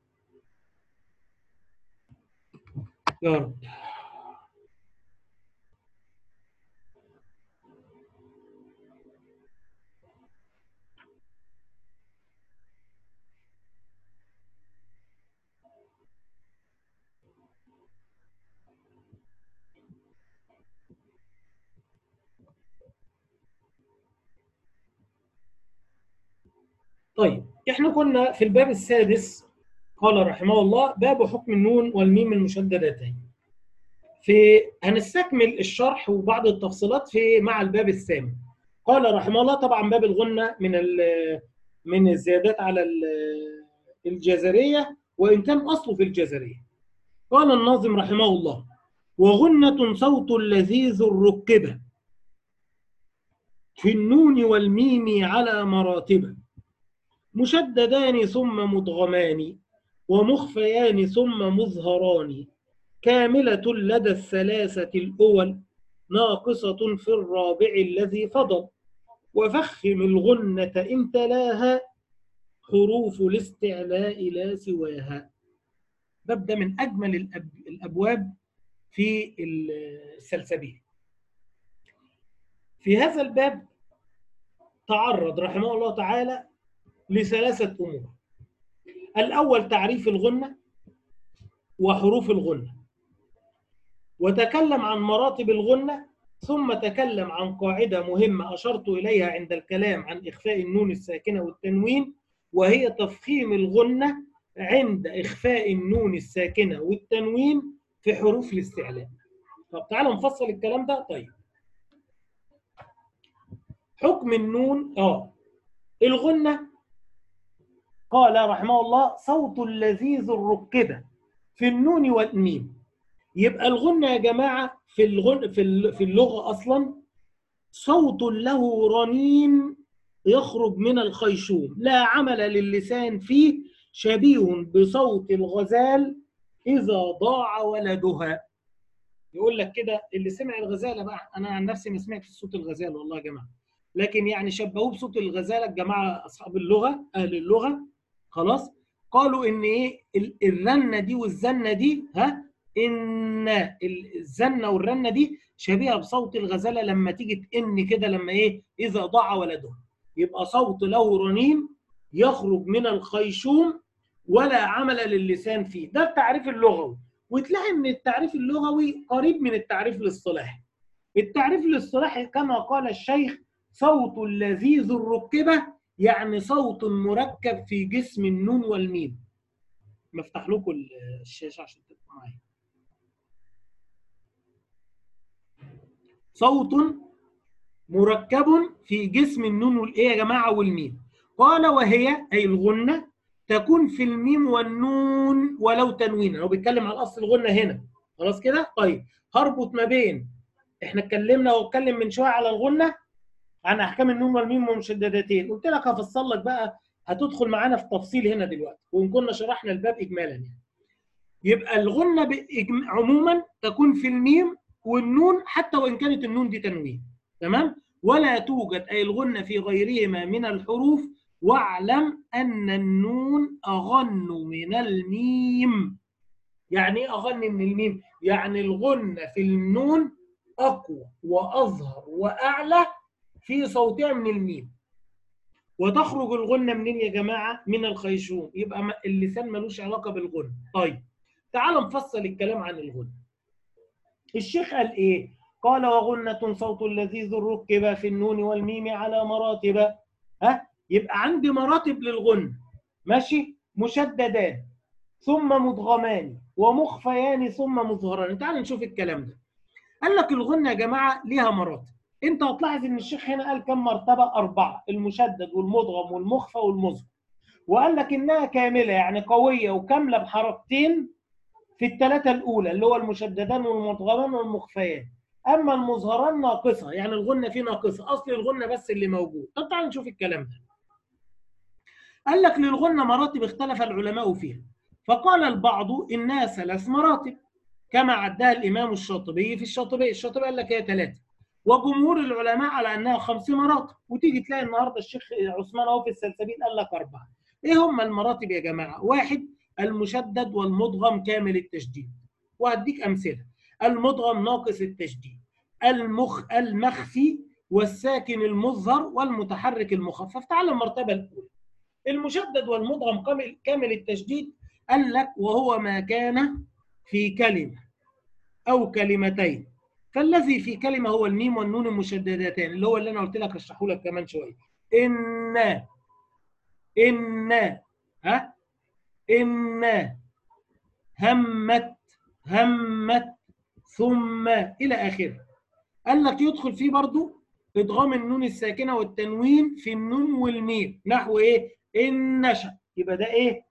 يا رب طيب احنا كنا في الباب السادس قال رحمه الله باب حكم النون والميم المشددتين في هنستكمل الشرح وبعض التفصيلات في مع الباب الثامن قال رحمه الله طبعا باب الغنة من ال- من الزيادات على ال- الجزرية وإن كان أصله في الجزرية قال الناظم رحمه الله وغنة صوت لذيذ الركبة في النون والميم على مراتب مشددان ثم مدغمان ومخفيان ثم مظهران كاملة لدى الثلاثة الأول ناقصة في الرابع الذي فضل وفخم الغنة إن تلاها حروف الاستعلاء لا سواها ببدأ من أجمل الأب... الأبواب في السلسبيل في هذا الباب تعرض رحمه الله تعالى لثلاثة أمور الأول تعريف الغنة وحروف الغنة وتكلم عن مراتب الغنة ثم تكلم عن قاعدة مهمة أشرت إليها عند الكلام عن إخفاء النون الساكنة والتنوين وهي تفخيم الغنة عند إخفاء النون الساكنة والتنوين في حروف الاستعلاء طب تعالوا نفصل الكلام ده طيب حكم النون اه الغنة قال رحمه الله صوت لذيذ الركبة في النون والميم يبقى الغنة يا جماعة في الغن في في اللغة أصلا صوت له رنين يخرج من الخيشوم لا عمل للسان فيه شبيه بصوت الغزال إذا ضاع ولدها يقول لك كده اللي سمع الغزالة بقى أنا عن نفسي ما سمعتش صوت الغزال والله يا جماعة لكن يعني شبهوه بصوت الغزالة الجماعة أصحاب اللغة أهل اللغة خلاص قالوا إن إيه الرنة دي والزنة دي ها ان الزنه والرنه دي شبيهه بصوت الغزاله لما تيجي تئن كده لما ايه اذا ضاع ولده يبقى صوت له رنين يخرج من الخيشوم ولا عمل للسان فيه ده التعريف اللغوي وتلاقي ان التعريف اللغوي قريب من التعريف الاصطلاحي التعريف الاصطلاحي كما قال الشيخ صوت لذيذ الركبه يعني صوت مركب في جسم النون والميم مفتح لكم الشاشه عشان تبقوا معايا صوت مركب في جسم النون والايه يا جماعه والميم قال وهي اي الغنه تكون في الميم والنون ولو تنوينا هو بيتكلم على اصل الغنه هنا خلاص كده طيب هربط ما بين احنا اتكلمنا واتكلم من شويه على الغنه عن احكام النون والميم ومشددتين قلت لك هفصل لك بقى هتدخل معانا في تفصيل هنا دلوقتي وان كنا شرحنا الباب اجمالا يعني يبقى الغنه عموما تكون في الميم والنون حتى وان كانت النون دي تنوين تمام ولا توجد أي الغنة في غيرهما من الحروف واعلم أن النون أغن من الميم يعني ايه أغن من الميم؟ يعني الغنة في النون أقوى وأظهر وأعلى في صوتها من الميم وتخرج الغنة منين يا جماعة؟ من الخيشوم يبقى اللسان ملوش علاقة بالغنة طيب تعال نفصل الكلام عن الغنة الشيخ قال إيه؟ قال وغنة صوت لذيذ ركب في النون والميم على مراتب ها؟ يبقى عندي مراتب للغنة ماشي؟ مشددان ثم مدغمان ومخفيان ثم مظهران تعال نشوف الكلام ده قال لك الغنة يا جماعة ليها مراتب انت هتلاحظ ان الشيخ هنا قال كم مرتبة أربعة المشدد والمدغم والمخفى والمظهر وقال لك انها كاملة يعني قوية وكاملة بحركتين في الثلاثة الأولى اللي هو المشددان والمدغمان والمخفيان أما المظهران ناقصة يعني الغنة فيه ناقصة أصل الغنة بس اللي موجود طب تعال نشوف الكلام ده قال لك للغنة مراتب اختلف العلماء فيها فقال البعض إنها ثلاث مراتب كما عدها الإمام الشاطبي في الشاطبي الشاطبي قال لك هي ثلاثة وجمهور العلماء على أنها خمس مراتب وتيجي تلاقي النهاردة الشيخ عثمان أهو في السلسبيل قال لك أربعة إيه هم المراتب يا جماعة واحد المشدد والمدغم كامل التشديد وهديك أمثلة المدغم ناقص التشديد المخ المخفي والساكن المظهر والمتحرك المخفف تعال المرتبة الأولى المشدد والمدغم كامل التشديد قال لك وهو ما كان في كلمة أو كلمتين فالذي في كلمة هو الميم والنون المشددتان اللي هو اللي أنا قلت لك أشرحه لك كمان شوية إن إن ها إن همت همت ثم إلى آخره قال لك يدخل فيه برضو إدغام النون الساكنة والتنوين في النون والميم نحو إيه؟ إن نشأ يبقى ده إيه؟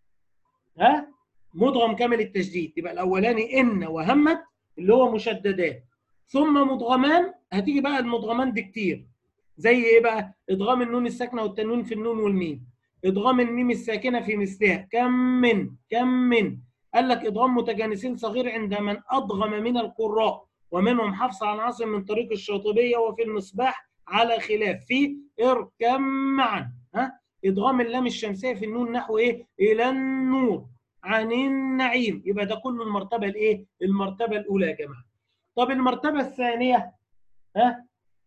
ها؟ مدغم كامل التشديد يبقى الأولاني إن وهمت اللي هو مشددات ثم مدغمان هتيجي بقى المدغمان دي كتير زي إيه بقى؟ إدغام النون الساكنة والتنوين في النون والميم إدغام الميم الساكنة في مثلها كم من كم من قال لك إدغام متجانسين صغير عند من أضغم من القراء ومنهم حفص عن عاصم من طريق الشاطبية وفي المصباح على خلاف في اركم معا ها إدغام اللام الشمسية في النون نحو إيه إلى النور عن النعيم يبقى ده كله المرتبة الإيه المرتبة الأولى يا جماعة طب المرتبة الثانية ها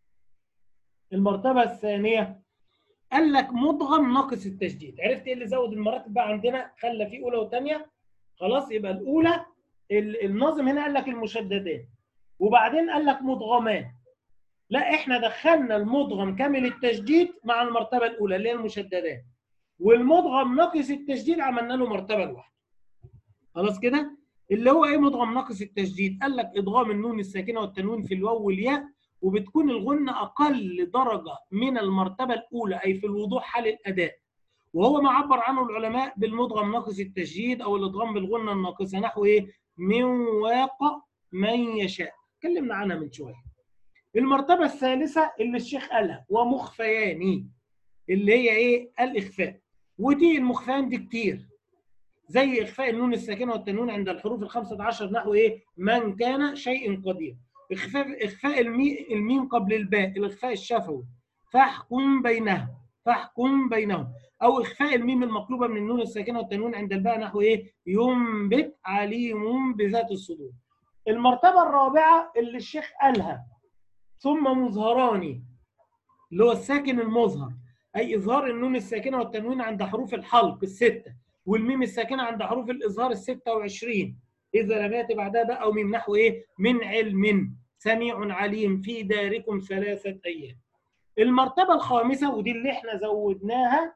المرتبة الثانية قال لك مدغم ناقص التشديد عرفت ايه اللي زود المراتب بقى عندنا خلى فيه اولى وثانيه خلاص يبقى الاولى الناظم هنا قال لك المشددات وبعدين قال لك مدغمان لا احنا دخلنا المدغم كامل التشديد مع المرتبه الاولى اللي هي المشددات والمدغم ناقص التشديد عملنا له مرتبه لوحده خلاص كده اللي هو ايه مدغم ناقص التشديد قال لك ادغام النون الساكنه والتنوين في الواو والياء وبتكون الغنة أقل درجة من المرتبة الأولى أي في الوضوح حال الأداء وهو ما عبر عنه العلماء بالمدغم ناقص التشديد أو الإدغام بالغنة الناقصة نحو إيه؟ من واقع من يشاء اتكلمنا عنها من شوية المرتبة الثالثة اللي الشيخ قالها ومخفيان اللي هي إيه؟ الإخفاء ودي المخفيان دي كتير زي إخفاء النون الساكنة والتنوين عند الحروف الخمسة عشر نحو إيه؟ من كان شيء قدير إخفاء إخفاء الميم قبل الباء الإخفاء الشفوي فاحكم بينهم فاحكم بينهم أو إخفاء الميم المقلوبة من النون الساكنة والتنوين عند الباء نحو إيه؟ ينبت عليم بذات الصدور. المرتبة الرابعة اللي الشيخ قالها ثم مظهران اللي هو الساكن المظهر أي إظهار النون الساكنة والتنوين عند حروف الحلق الستة والميم الساكنة عند حروف الإظهار الستة وعشرين إذا لم يأتي بعدها باء أو من نحو إيه؟ من علم سميع عليم في داركم ثلاثة أيام. المرتبة الخامسة ودي اللي احنا زودناها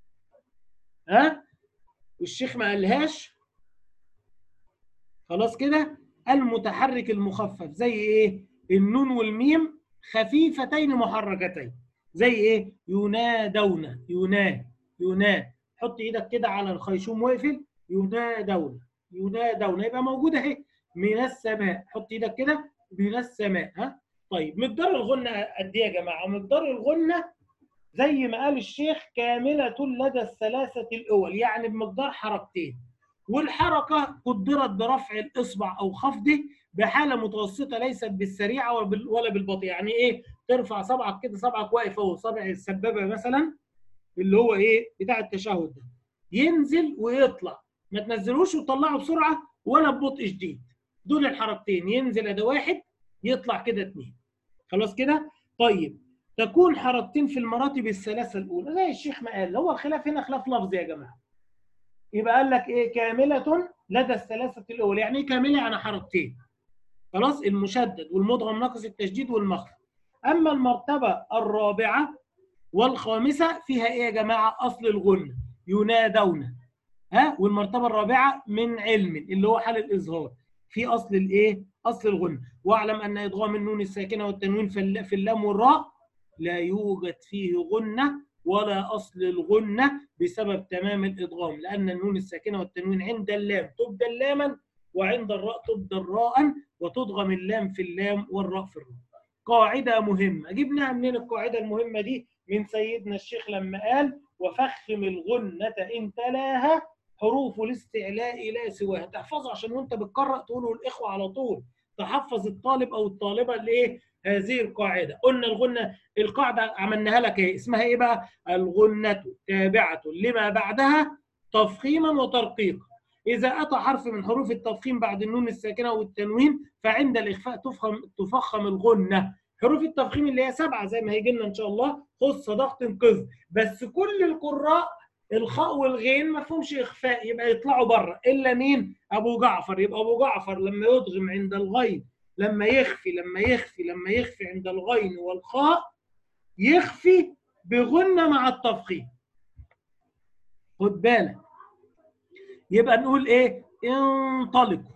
ها؟ والشيخ ما قالهاش خلاص كده؟ المتحرك المخفف زي إيه؟ النون والميم خفيفتين محركتين زي إيه؟ ينادون ينا ينا حط إيدك كده على الخيشوم واقفل ينادون ينادون يبقى موجودة اهي من السماء حط ايدك كده من السماء ها طيب مقدار الغنة قد ايه يا جماعة؟ مقدار الغنة زي ما قال الشيخ كاملة لدى الثلاثة الأول يعني بمقدار حركتين والحركة قدرت برفع الإصبع أو خفضه بحالة متوسطة ليست بالسريعة ولا بالبطيئة يعني إيه؟ ترفع صبعك كده صبعك واقف اهو صبع السبابه مثلا اللي هو ايه بتاع التشهد ده ينزل ويطلع ما تنزلوش وتطلعه بسرعه ولا ببطء شديد دول الحركتين ينزل ده واحد يطلع كده اثنين خلاص كده طيب تكون حركتين في المراتب الثلاثه الاولى زي الشيخ ما قال هو الخلاف هنا خلاف لفظي يا جماعه يبقى قال لك ايه كامله لدى الثلاثه الاولى يعني ايه كامله يعني حركتين خلاص المشدد والمدغم ناقص التشديد والمخرج اما المرتبه الرابعه والخامسه فيها ايه يا جماعه اصل الغنه ينادون ها والمرتبه الرابعه من علم اللي هو حال الاظهار في اصل الايه اصل الغنه واعلم ان ادغام النون الساكنه والتنوين في اللام والراء لا يوجد فيه غنه ولا اصل الغنه بسبب تمام الادغام لان النون الساكنه والتنوين عند اللام تبدل لاما وعند الراء تبدل راء وتدغم اللام في اللام والراء في الراء قاعده مهمه جبناها منين القاعده المهمه دي من سيدنا الشيخ لما قال وفخم الغنة إن تلاها حروف الاستعلاء لا سواها تحفظها عشان وانت بتقرأ تقوله الإخوة على طول تحفظ الطالب أو الطالبة لإيه هذه القاعدة قلنا الغنة القاعدة عملناها لك ايه اسمها ايه بقى الغنة تابعة لما بعدها تفخيما وترقيقا إذا أتى حرف من حروف التفخيم بعد النون الساكنة والتنوين فعند الإخفاء تفخم تفخم الغنة حروف التفخيم اللي هي سبعه زي ما هيجي لنا ان شاء الله خص ضغط انقذ بس كل القراء الخاء والغين ما فيهمش اخفاء يبقى يطلعوا بره الا مين؟ ابو جعفر يبقى ابو جعفر لما يدغم عند الغين لما يخفي لما يخفي لما يخفي عند الغين والخاء يخفي بغنه مع التفخيم خد بالك يبقى نقول ايه؟ انطلقوا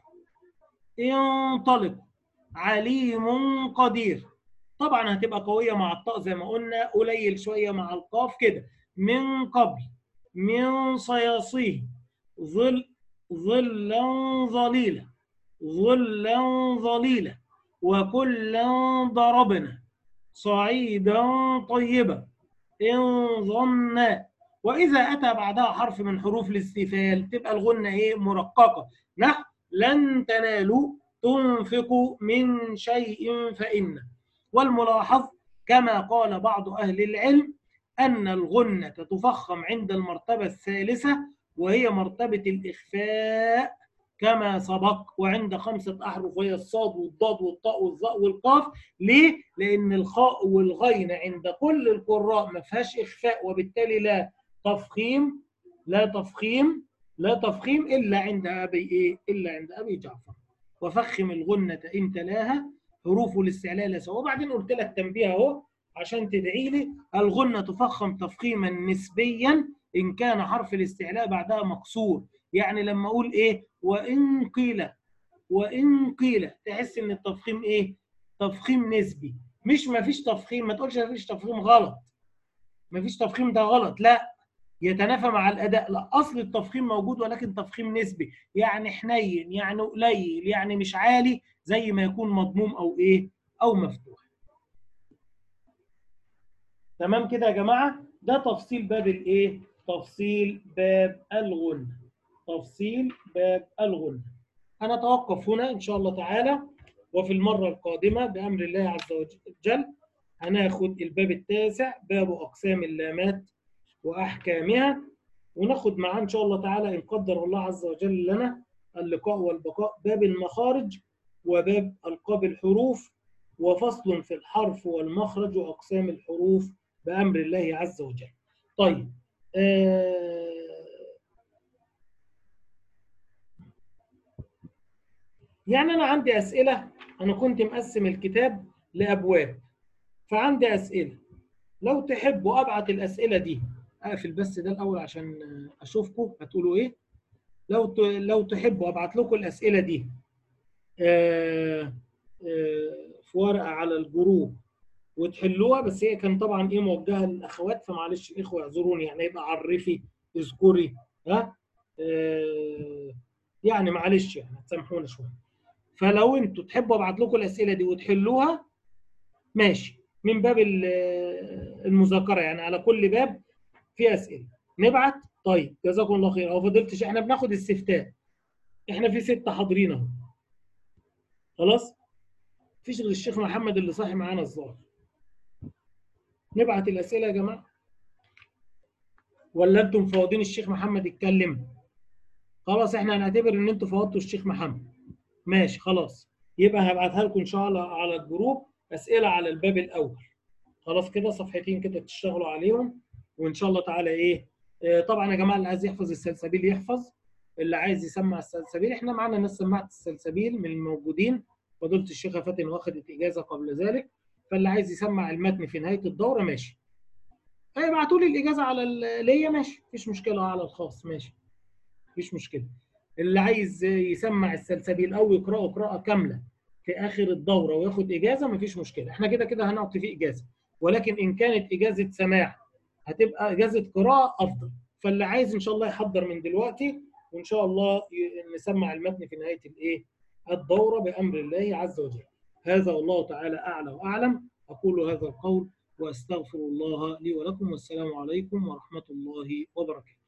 انطلقوا عليم قدير طبعا هتبقى قوية مع الطاء زي ما قلنا قليل شوية مع القاف كده من قبل من صياصيه ظل ظلا ظليلا ظلا ظليلا وكلا ضربنا صعيدا طيبا إن ظنا وإذا أتى بعدها حرف من حروف الاستفال تبقى الغنة إيه مرققة نحو لن تنالوا تنفقوا من شيء فإن والملاحظ كما قال بعض أهل العلم أن الغنة تفخم عند المرتبة الثالثة وهي مرتبة الإخفاء كما سبق وعند خمسة أحرف وهي الصاد والضاد والطاء والظاء والقاف ليه؟ لأن الخاء والغين عند كل القراء ما فيهاش إخفاء وبالتالي لا تفخيم لا تفخيم لا تفخيم إلا عند أبي إيه؟ إلا عند أبي جعفر وفخم الغنة إن تلاها حروف الاستعلاء لا سواء وبعدين قلت لك تنبيه اهو عشان تدعي لي الغنة تفخم تفخيما نسبيا إن كان حرف الاستعلاء بعدها مكسور يعني لما أقول إيه وإن قيل وإن قيل تحس إن التفخيم إيه تفخيم نسبي مش ما فيش تفخيم ما تقولش ما فيش تفخيم غلط ما فيش تفخيم ده غلط لا يتنافى مع الاداء لا اصل التفخيم موجود ولكن تفخيم نسبي يعني حنين يعني قليل يعني مش عالي زي ما يكون مضموم او ايه او مفتوح تمام كده يا جماعه ده تفصيل باب الايه تفصيل باب الغنى تفصيل باب الغنى هنتوقف هنا ان شاء الله تعالى وفي المره القادمه بامر الله عز وجل هناخد الباب التاسع باب اقسام اللامات واحكامها وناخد معاه ان شاء الله تعالى ان قدر الله عز وجل لنا اللقاء والبقاء باب المخارج وباب القاب الحروف وفصل في الحرف والمخرج واقسام الحروف بامر الله عز وجل. طيب آه يعني انا عندي اسئله انا كنت مقسم الكتاب لابواب فعندي اسئله لو تحبوا ابعت الاسئله دي اقفل بس ده الاول عشان اشوفكم هتقولوا ايه لو لو تحبوا ابعت لكم الاسئله دي آآ آآ في ورقه على الجروب وتحلوها بس هي كان طبعا ايه موجهه للاخوات فمعلش الاخوه اعذروني يعني يبقى عرفي اذكري ها يعني معلش يعني تسامحونا شويه فلو انتوا تحبوا ابعت لكم الاسئله دي وتحلوها ماشي من باب المذاكره يعني على كل باب في اسئله نبعت طيب جزاكم الله خير او فضلتش احنا بناخد استفتاء احنا في سته حاضرين اهو خلاص مفيش غير الشيخ محمد اللي صاحي معانا الظاهر نبعت الاسئله يا جماعه ولا انتم فاضيين الشيخ محمد يتكلم خلاص احنا هنعتبر ان انتم فوضتوا الشيخ محمد ماشي خلاص يبقى هبعتها لكم ان شاء الله على الجروب اسئله على الباب الاول خلاص كده صفحتين كده تشتغلوا عليهم وان شاء الله تعالى ايه آه طبعا يا جماعه اللي عايز يحفظ السلسبيل يحفظ اللي عايز يسمع السلسبيل احنا معانا ناس سمعت السلسبيل من الموجودين فضيله الشيخه فاتن واخدت اجازه قبل ذلك فاللي عايز يسمع المتن في نهايه الدوره ماشي ابعتوا لي الاجازه على ليا ماشي مفيش مشكله على الخاص ماشي مفيش مشكله اللي عايز يسمع السلسبيل او يقراه قراءه كامله في اخر الدوره وياخد اجازه مفيش مشكله احنا كده كده هنعطي فيه اجازه ولكن ان كانت اجازه سماع هتبقى اجازه قراءه افضل فاللي عايز ان شاء الله يحضر من دلوقتي وان شاء الله نسمع المتن في نهايه الايه الدوره بامر الله عز وجل هذا والله تعالى اعلى واعلم اقول هذا القول واستغفر الله لي ولكم والسلام عليكم ورحمه الله وبركاته